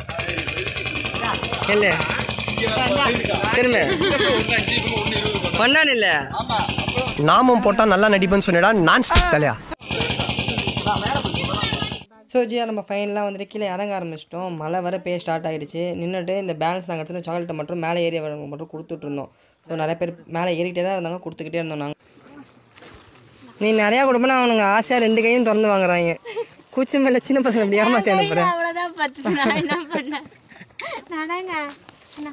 இல்லை திரும்ப பண்ணான் இல்லை நாமம் போட்டா நல்லா நடிப்பேன்னு சொன்னடா நான் தலையா ஸோ ஜியா நம்ம ஃபைனலாக வந்துட்டு கீழே இறங்க ஆரம்பிச்சிட்டோம் மழை வர பேய ஸ்டார்ட் ஆகிடுச்சு நின்றுட்டு இந்த பேலன்ஸ் நாங்கள் எடுத்து சாக்லேட்டை மட்டும் மேலே ஏறி வரவங்க மட்டும் கொடுத்துட்டு இருந்தோம் ஸோ நிறைய பேர் மேலே ஏறிக்கிட்டே தான் இருந்தாங்க கொடுத்துக்கிட்டே இருந்தோம் நாங்கள் நீ நிறையா கொடுப்பனா அவனுங்க ஆசையாக ரெண்டு கையும் திறந்து வாங்குறாங்க கூச்சம் மேலே சின்ன பசங்க அப்படி ஏமாற்றி அனுப்புகிறேன் அவ்வளவுதான் பத்து நான் என்ன பண்ணேன் நடங்க என்ன?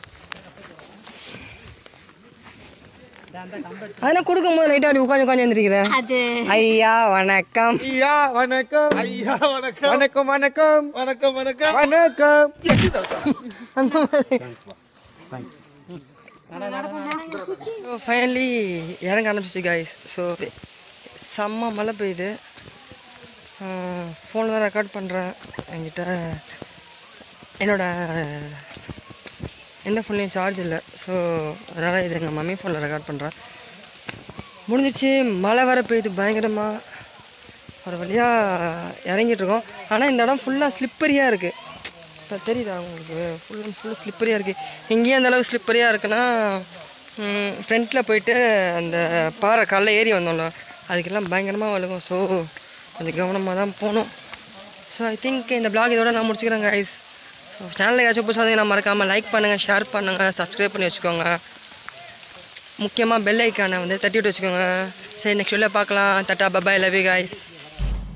அதெல்லாம் கொடுக்கும்போது லைட்டாக அப்படி உட்காந்து உட்காந்து எழுந்திருக்கிறேன் அது ஐயா வணக்கம் ஐயா வணக்கம் ஐயா வணக்கம் வணக்கம் வணக்கம் வணக்கம் வணக்கம் வணக்கம் அந்த மாதிரி ஸோ ஃபைனலி இறங்க ஆரம்பிச்சிச்சு காய்ஸ் ஸோ செம்ம மழை பெய்யுது ஃபோனில் தான் ரெக்கார்ட் பண்ணுறேன் என்கிட்ட என்னோட எந்த ஃபோன்லேயும் சார்ஜ் இல்லை ஸோ அதனால் இது எங்கள் மம்மி ஃபோனில் ரெக்கார்ட் பண்ணுறேன் முடிஞ்சிச்சு மழை வர பெய்யுது பயங்கரமாக ஒரு வழியாக இறங்கிட்டு இருக்கோம் ஆனால் இந்த இடம் ஃபுல்லாக ஸ்லிப்பரியாக இருக்குது இப்போ தெரியுதா உங்களுக்கு ஃபுல் அண்ட் ஃபுல் ஸ்லிப்பரியாக இருக்குது இங்கேயும் அந்த அளவுக்கு ஸ்லிப்பரியாக இருக்குன்னா ஃப்ரண்ட்டில் போயிட்டு அந்த பாறை கல்ல ஏறி வந்தோம்ல அதுக்கெல்லாம் பயங்கரமாக வழுகும் ஸோ கொஞ்சம் கவனமாக தான் போகணும் ஸோ ஐ திங்க் இந்த vlog இதோட நான் முடிச்சுக்கிறேன் guys ஸோ சேனலில் ஏதாச்சும் புதுசாக நான் மறக்காமல் லைக் பண்ணுங்கள் ஷேர் பண்ணுங்கள் சப்ஸ்கிரைப் பண்ணி வச்சுக்கோங்க முக்கியமாக பெல் ஐக்கானை வந்து தட்டி விட்டு வச்சுக்கோங்க சரி நெக்ஸ்ட் வீடியோ பார்க்கலாம் தட்டா பபாய் love you guys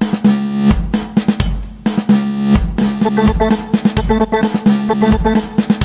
Thank you.